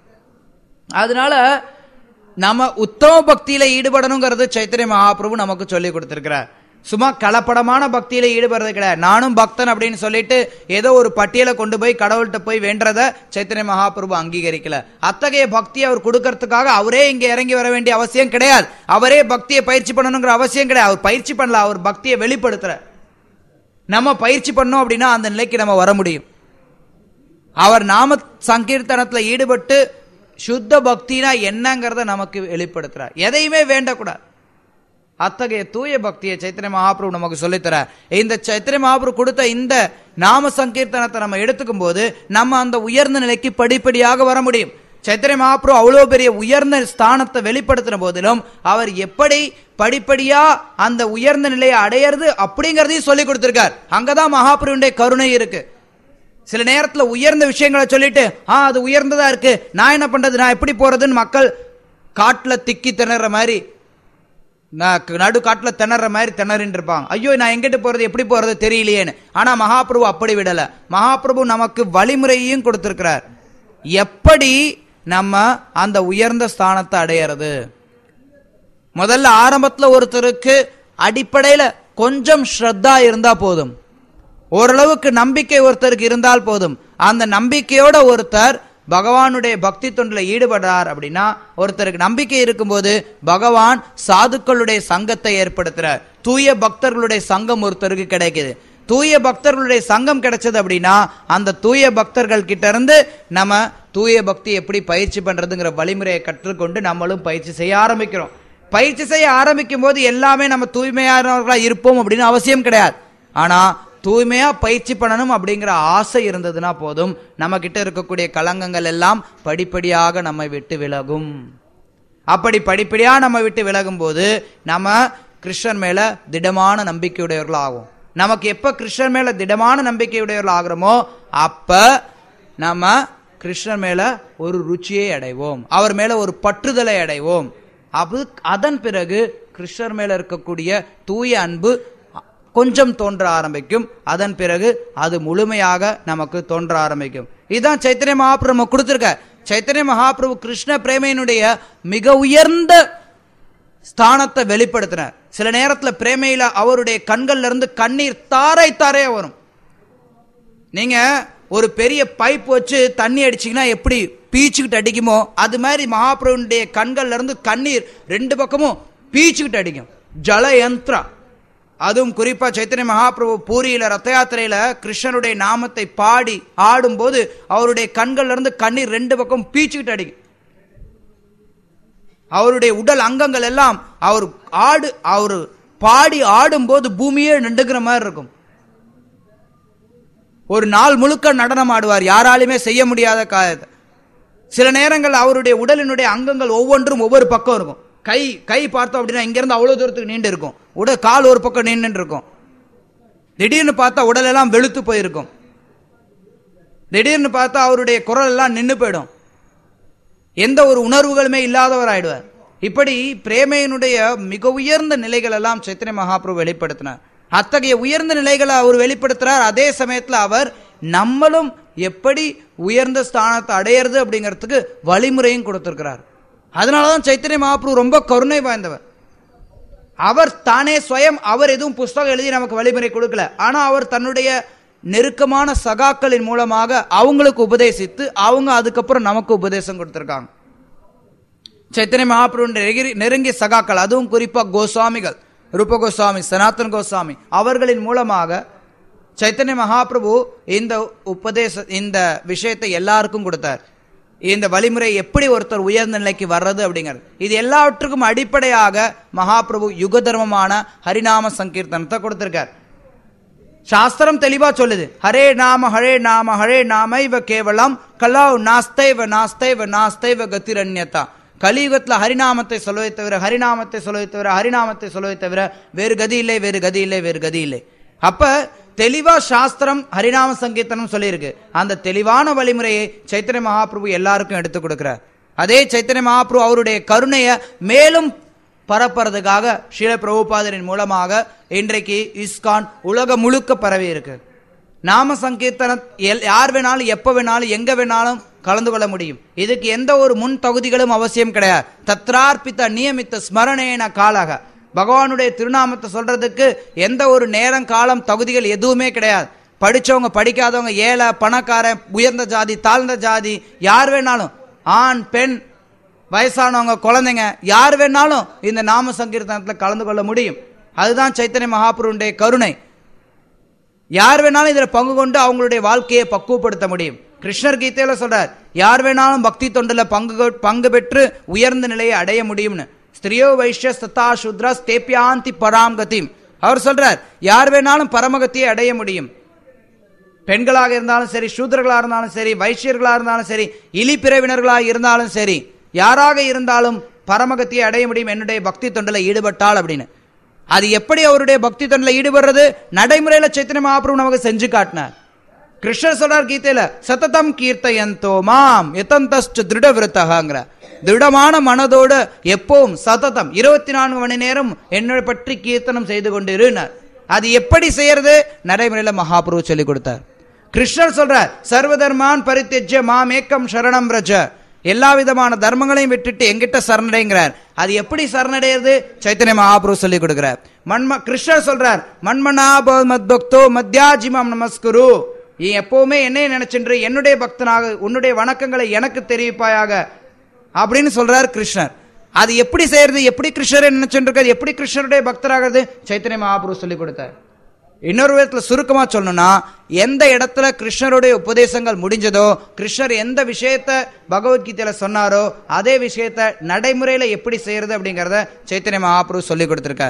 அதனால நம்ம உத்தம பக்தியில ஈடுபடணுங்கிறது சைத்தன்ய மகாபிரபு நமக்கு சொல்லி கொடுத்திருக்கிறார் சும்மா கலப்படமான பக்தியில ஈடுபடுறது கிடையாது நானும் பக்தன் அப்படின்னு சொல்லிட்டு ஏதோ ஒரு பட்டியலை கொண்டு போய் கடவுள்கிட்ட போய் வென்றத சைத்தன்ய மகாபிரபு அங்கீகரிக்கல அத்தகைய பக்தியை அவர் கொடுக்கறதுக்காக அவரே இங்க இறங்கி வர வேண்டிய அவசியம் கிடையாது அவரே பக்தியை பயிற்சி பண்ணணுங்கிற அவசியம் கிடையாது அவர் பயிற்சி பண்ணல அவர் பக்தியை வெளிப்படுத்துற நம்ம பயிற்சி பண்ணோம் அப்படின்னா அந்த நிலைக்கு நம்ம வர முடியும் அவர் நாம சங்கீர்த்தனத்துல ஈடுபட்டு சுத்த பக்தினா என்னங்கிறத நமக்கு வெளிப்படுத்துறார் எதையுமே வேண்டக்கூடாது அத்தகைய தூய பக்தியை சைத்தன்ய மகாபிரபு நமக்கு சொல்லித்தரார் இந்த சைத்தன்ய மகாபிரபு கொடுத்த இந்த நாம சங்கீர்த்தனத்தை நம்ம எடுத்துக்கும் போது நம்ம அந்த உயர்ந்த நிலைக்கு படிப்படியாக வர முடியும் சைத்தன்ய மகாபிரபு அவ்வளவு பெரிய உயர்ந்த ஸ்தானத்தை வெளிப்படுத்தின போதிலும் அவர் எப்படி படிப்படியா அந்த உயர்ந்த நிலையை அடையிறது அப்படிங்கறதையும் சொல்லி கொடுத்திருக்கார் அங்கதான் மகாபிரபுடைய கருணை இருக்கு சில நேரத்துல உயர்ந்த விஷயங்களை சொல்லிட்டு ஆ அது உயர்ந்ததா இருக்கு நான் என்ன பண்றது நான் எப்படி போறதுன்னு மக்கள் காட்டுல திக்கி திணற மாதிரி நான் க- நடு காட்டுல திணற மாதிரி திணறின்னு இருப்பாங்க ஐயோ நான் எங்கிட்டு போறது எப்படி போறது தெரியலையேன்னு ஆனா மகாபிரபு அப்படி விடல மகாபிரபு நமக்கு வழிமுறையையும் கொடுத்திருக்கிறார் எப்படி நம்ம அந்த உயர்ந்த ஸ்தானத்தை அடையிறது முதல்ல ஆரம்பத்துல ஒருத்தருக்கு அடிப்படையில கொஞ்சம் ஸ்ரத்தா இருந்தா போதும் ஓரளவுக்கு நம்பிக்கை ஒருத்தருக்கு இருந்தால் போதும் அந்த நம்பிக்கையோட ஒருத்தர் பகவானுடைய பக்தி தொண்டில் ஈடுபடுறார் அப்படின்னா ஒருத்தருக்கு நம்பிக்கை இருக்கும்போது பகவான் சாதுக்களுடைய சங்கத்தை ஏற்படுத்துறார் தூய பக்தர்களுடைய சங்கம் ஒருத்தருக்கு கிடைக்குது தூய பக்தர்களுடைய சங்கம் கிடைச்சது அப்படின்னா அந்த தூய பக்தர்கள் கிட்ட இருந்து நம்ம தூய பக்தி எப்படி பயிற்சி பண்றதுங்கிற வழிமுறையை கற்றுக்கொண்டு நம்மளும் பயிற்சி செய்ய ஆரம்பிக்கிறோம் பயிற்சி செய்ய ஆரம்பிக்கும் போது எல்லாமே நம்ம தூய்மையானவர்களா இருப்போம் அப்படின்னு அவசியம் கிடையாது ஆனா தூய்மையா பயிற்சி பண்ணணும் அப்படிங்கிற ஆசை இருந்ததுன்னா போதும் நம்ம கிட்ட இருக்கக்கூடிய கலங்கங்கள் எல்லாம் படிப்படியாக நம்மை விட்டு விலகும் அப்படி படிப்படியா நம்ம விட்டு விலகும் போது நம்ம கிருஷ்ணன் மேல திடமான நம்பிக்கையுடையவர்கள் ஆகும் நமக்கு எப்ப கிருஷ்ணன் மேல திடமான நம்பிக்கையுடையவர்கள் ஆகிறோமோ அப்ப நம்ம கிருஷ்ணன் மேல ஒரு ருச்சியை அடைவோம் அவர் மேல ஒரு பற்றுதலை அடைவோம் அது அதன் பிறகு கிருஷ்ணர் மேல இருக்கக்கூடிய தூய அன்பு கொஞ்சம் தோன்ற ஆரம்பிக்கும் அதன் பிறகு அது முழுமையாக நமக்கு தோன்ற ஆரம்பிக்கும் இதுதான் சைத்தன்ய மகாபிரபு நமக்கு கொடுத்திருக்க சைத்தன்ய மகாபிரபு கிருஷ்ண பிரேமையினுடைய மிக உயர்ந்த ஸ்தானத்தை வெளிப்படுத்தினார் சில நேரத்துல பிரேமையில அவருடைய கண்கள்ல இருந்து கண்ணீர் தாரை தாரையா வரும் நீங்க ஒரு பெரிய பைப் வச்சு தண்ணி அடிச்சீங்கன்னா எப்படி பீச்சுக்கிட்டு அடிக்குமோ அது மாதிரி மகாபிரபுடைய கண்கள்ல இருந்து கண்ணீர் ரெண்டு பக்கமும் பீச்சுக்கிட்டு அடிக்கும் ஜல யந்திரா அதுவும் குறிப்பா சைத்தன்ய மகாபிரபு பூரியில ரத்த யாத்திரையில கிருஷ்ணனுடைய நாமத்தை பாடி ஆடும்போது அவருடைய கண்கள்ல இருந்து கண்ணீர் ரெண்டு பக்கம் பீச்சுக்கிட்டு அடிக்கும் அவருடைய உடல் அங்கங்கள் எல்லாம் அவர் ஆடு அவர் பாடி ஆடும்போது பூமியே நடுங்கிற மாதிரி இருக்கும் ஒரு நாள் முழுக்க நடனம் ஆடுவார் யாராலுமே செய்ய முடியாத காரியத்தை சில நேரங்கள் அவருடைய உடலினுடைய அங்கங்கள் ஒவ்வொன்றும் ஒவ்வொரு பக்கம் இருக்கும் கை கை பார்த்தோம் அப்படின்னா இங்கிருந்து அவ்வளவு தூரத்துக்கு நீண்டு இருக்கும் உடல் கால் ஒரு பக்கம் நீண்டு இருக்கும் திடீர்னு பார்த்தா உடல் எல்லாம் வெளுத்து போயிருக்கும் திடீர்னு பார்த்தா அவருடைய குரல் எல்லாம் நின்று போயிடும் எந்த ஒரு உணர்வுகளுமே இல்லாதவர் ஆயிடுவார் இப்படி பிரேமையினுடைய மிக உயர்ந்த நிலைகள் எல்லாம் சைத்தன்ய மகாபிரபு வெளிப்படுத்தினார் அத்தகைய உயர்ந்த நிலைகளை அவர் வெளிப்படுத்துறார் அதே சமயத்துல அவர் நம்மளும் எப்படி உயர்ந்த ஸ்தானத்தை அடையிறது அப்படிங்கிறதுக்கு வழிமுறையும் கொடுத்திருக்கிறார் அதனாலதான் சைத்தன்ய மகாபிரபு ரொம்ப கருணை வாய்ந்தவர் அவர் தானே ஸ்வயம் அவர் எதுவும் புஸ்தகம் எழுதி நமக்கு வழிமுறை கொடுக்கல ஆனா அவர் தன்னுடைய நெருக்கமான சகாக்களின் மூலமாக அவங்களுக்கு உபதேசித்து அவங்க அதுக்கப்புறம் நமக்கு உபதேசம் கொடுத்திருக்காங்க சைத்தன்ய மகாபிரபு நெருங்கிய சகாக்கள் அதுவும் குறிப்பா கோஸ்வாமிகள் ரூப கோஸ்வாமி சனாதன் கோஸ்வாமி அவர்களின் மூலமாக சைத்தன்ய மகாபிரபு இந்த உபதேச இந்த விஷயத்தை எல்லாருக்கும் கொடுத்தார் இந்த வழிமுறை எப்படி ஒருத்தர் உயர்ந்த நிலைக்கு வர்றது அப்படிங்கிறது இது எல்லாவற்றுக்கும் அடிப்படையாக மகாபிரபு யுக தர்மமான ஹரிநாம சங்கீர்த்தனத்தை கொடுத்திருக்கார் சாஸ்திரம் தெளிவா சொல்லுது ஹரே நாம ஹரே நாம ஹரே நாம இவ கேவலம் கலாவ் நாஸ்தைவ நாஸ்தைவ நாஸ்தைவ கதிரண்யதா கலியுகத்துல ஹரிநாமத்தை சொல்லுவை தவிர ஹரிநாமத்தை சொல்லுவை தவிர ஹரிநாமத்தை சொல்லுவை தவிர வேறு கதி இல்லை வேறு கதி இல்லை வேறு கதி இல்லை அப்ப தெளிவா சாஸ்திரம் ஹரிநாம சங்கீர்த்தனம் சொல்லியிருக்கு அந்த தெளிவான வழிமுறையை சைத்தன்ய மகாபிரபு எல்லாருக்கும் எடுத்து கொடுக்கிறார் அதே சைத்தன்ய மகாபிரபு அவருடைய கருணையை மேலும் பரப்புறதுக்காக ஸ்ரீல பிரபுபாதரின் மூலமாக இன்றைக்கு இஸ்கான் உலகம் முழுக்க பரவி இருக்கு நாம சங்கீர்த்தன எல்- யார் வேணாலும் எப்ப வேணாலும் எங்க வேணாலும் கலந்து கொள்ள முடியும் இதுக்கு எந்த ஒரு முன் தகுதிகளும் அவசியம் கிடையாது தத்ரார்ப்பித்த நியமித்த ஸ்மரணேன காலாக பகவானுடைய திருநாமத்தை சொல்றதுக்கு எந்த ஒரு நேரம் காலம் தகுதிகள் எதுவுமே கிடையாது படிச்சவங்க படிக்காதவங்க ஏழை பணக்காரன் உயர்ந்த ஜாதி தாழ்ந்த ஜாதி யார் வேணாலும் ஆண் பெண் வயசானவங்க குழந்தைங்க யார் வேணாலும் இந்த நாம சங்கீர்த்தனத்தில் கலந்து கொள்ள முடியும் அதுதான் சைத்தன்ய மகாபுருடைய கருணை யார் வேணாலும் இதுல பங்கு கொண்டு அவங்களுடைய வாழ்க்கையை பக்குவப்படுத்த முடியும் கிருஷ்ணர் கீதையில சொல்றார் யார் வேணாலும் பக்தி தொண்டுல பங்கு கொ- பங்கு பெற்று உயர்ந்த நிலையை அடைய முடியும்னு ஸ்திரியோ வைஷ்ய தத்தா சுத்ரா ஸ்தேப்பியாந்தி பராம் கதிம் அவர் சொல்றார் யார் வேணாலும் பரமகத்தியை அடைய முடியும் பெண்களாக இருந்தாலும் சரி சூத்திரர்களாக இருந்தாலும் சரி வைஷ்யர்களாக இருந்தாலும் சரி இலி பிறவினர்களாக இருந்தாலும் சரி யாராக இருந்தாலும் பரமகத்தியை அடைய முடியும் என்னுடைய பக்தி தொண்டில் ஈடுபட்டால் அப்படின்னு அது எப்படி அவருடைய பக்தி தொண்டில் ஈடுபடுறது நடைமுறையில சைத்தன்ய மகாபிரபு நமக்கு செஞ்சு காட்டினார் கிருஷ்ணர் சொல்றார் கீதையில சததம் கீர்த்தயந்தோ மாம் எதந்தஸ்ட திருட விரத்தகாங்கிற திருடமான மனதோடு எப்பவும் சததம் இருபத்தி நான்கு மணி நேரம் என்னை பற்றி கீர்த்தனம் செய்து கொண்டிருந்தார் அது எப்படி செய்யறது நடைமுறையில மகாபிரபு சொல்லி கொடுத்தார் கிருஷ்ணர் சொல்றார் சர்வதர்மான் பரித்தெஜ்ய மாம் ஏக்கம் சரணம் ரஜ எல்லா விதமான தர்மங்களையும் விட்டுட்டு எங்கிட்ட சரணடைங்கிறார் அது எப்படி சரணடைகிறது சைத்தன்ய மகாபிரபு சொல்லி கொடுக்கிறார் மன்ம கிருஷ்ணர் சொல்றார் மன்மனாப மத்பக்தோ மத்யாஜிமம் நமஸ்குரு நீ எப்பவுமே என்னைய நினைச்சென்று என்னுடைய பக்தனாக உன்னுடைய வணக்கங்களை எனக்கு தெரிவிப்பாயாக அப்படின்னு சொல்றார் கிருஷ்ணர் அது எப்படி செய்யறது எப்படி கிருஷ்ணரை நினைச்சுட்டு எப்படி கிருஷ்ணருடைய பக்தராகிறது சைத்தன்ய மகாபிரபு சொல்லி கொடுத்தார் இன்னொரு விதத்துல சுருக்கமா சொல்லணும்னா எந்த இடத்துல கிருஷ்ணருடைய உபதேசங்கள் முடிஞ்சதோ கிருஷ்ணர் எந்த விஷயத்த பகவத்கீதையில சொன்னாரோ அதே விஷயத்த நடைமுறையில எப்படி செய்யறது அப்படிங்கறத சைத்தன்ய மகாபிரபு சொல்லி கொடுத்திருக்கார்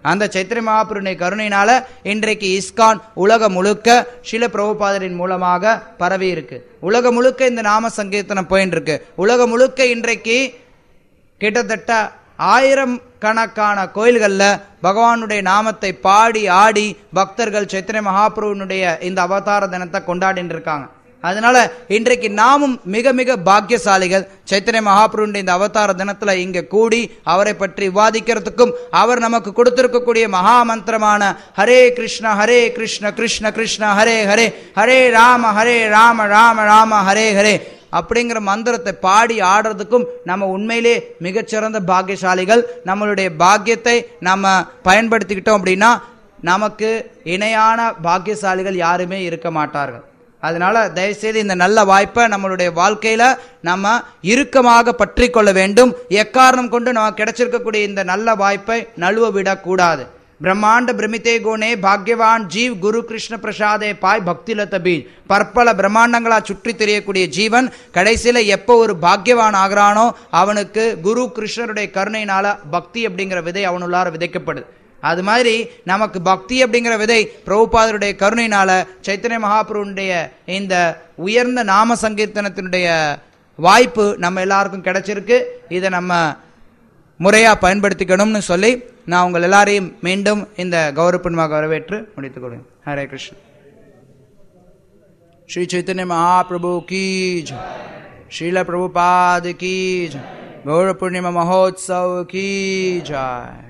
அந்த சைத்திர மகாபுருடைய கருணையினால இன்றைக்கு இஸ்கான் உலகம் முழுக்க சில பிரபுபாதரின் மூலமாக பரவி இருக்கு உலகம் முழுக்க இந்த நாம சங்கீர்த்தனம் போயின்னு இருக்கு உலகம் முழுக்க இன்றைக்கு கிட்டத்தட்ட ஆயிரம் கணக்கான கோயில்கள்ல பகவானுடைய நாமத்தை பாடி ஆடி பக்தர்கள் சைத்திர மகாபிரபுனுடைய இந்த அவதார தினத்தை கொண்டாடிட்டு இருக்காங்க அதனால இன்றைக்கு நாமும் மிக மிக பாக்கியசாலிகள் சைத்தன்ய மகாபிரபுடைய இந்த அவதார தினத்துல இங்க கூடி அவரை பற்றி விவாதிக்கிறதுக்கும் அவர் நமக்கு கொடுத்திருக்கக்கூடிய மகா மந்திரமான ஹரே கிருஷ்ண ஹரே கிருஷ்ண கிருஷ்ண கிருஷ்ண ஹரே ஹரே ஹரே ராம ஹரே ராம ராம ராம ஹரே ஹரே அப்படிங்கிற மந்திரத்தை பாடி ஆடுறதுக்கும் நம்ம உண்மையிலே மிகச்சிறந்த பாக்கியசாலிகள் நம்மளுடைய பாக்கியத்தை நம்ம பயன்படுத்திக்கிட்டோம் அப்படின்னா நமக்கு இணையான பாக்கியசாலிகள் யாருமே இருக்க மாட்டார்கள் அதனால தயவுசெய்து இந்த நல்ல வாய்ப்பை நம்மளுடைய வாழ்க்கையில நம்ம இறுக்கமாக பற்றி கொள்ள வேண்டும் எக்காரணம் கொண்டு நமக்கு கிடைச்சிருக்கக்கூடிய இந்த நல்ல வாய்ப்பை நழுவ விடக்கூடாது பிரம்மாண்ட பிரமித்தே குணே பாக்யவான் ஜீவ் குரு கிருஷ்ண பிரசாதே பாய் பக்திலத பீஜ் பற்பல பிரம்மாண்டங்களா சுற்றி தெரியக்கூடிய ஜீவன் கடைசியில எப்போ ஒரு பாக்யவான் ஆகிறானோ அவனுக்கு குரு கிருஷ்ணருடைய கருணையினால பக்தி அப்படிங்கிற விதை அவனுள்ளார விதைக்கப்படுது அது மாதிரி நமக்கு பக்தி அப்படிங்கிற விதை பிரபுபாதருடைய கருணையினால சைத்தன்ய மகாபுருடைய இந்த உயர்ந்த நாம சங்கீர்த்தனத்தினுடைய வாய்ப்பு நம்ம எல்லாருக்கும் கிடைச்சிருக்கு இதை நம்ம முறையா பயன்படுத்திக்கணும்னு சொல்லி நான் உங்கள் எல்லாரையும் மீண்டும் இந்த கௌரவப்பன்மாக வரவேற்று முடித்துக் கொள்வேன் ஹரே கிருஷ்ணன் श्री चैतन्य महाप्रभु की जय श्रील प्रभुपाद की जय गौर पूर्णिमा महोत्सव की जय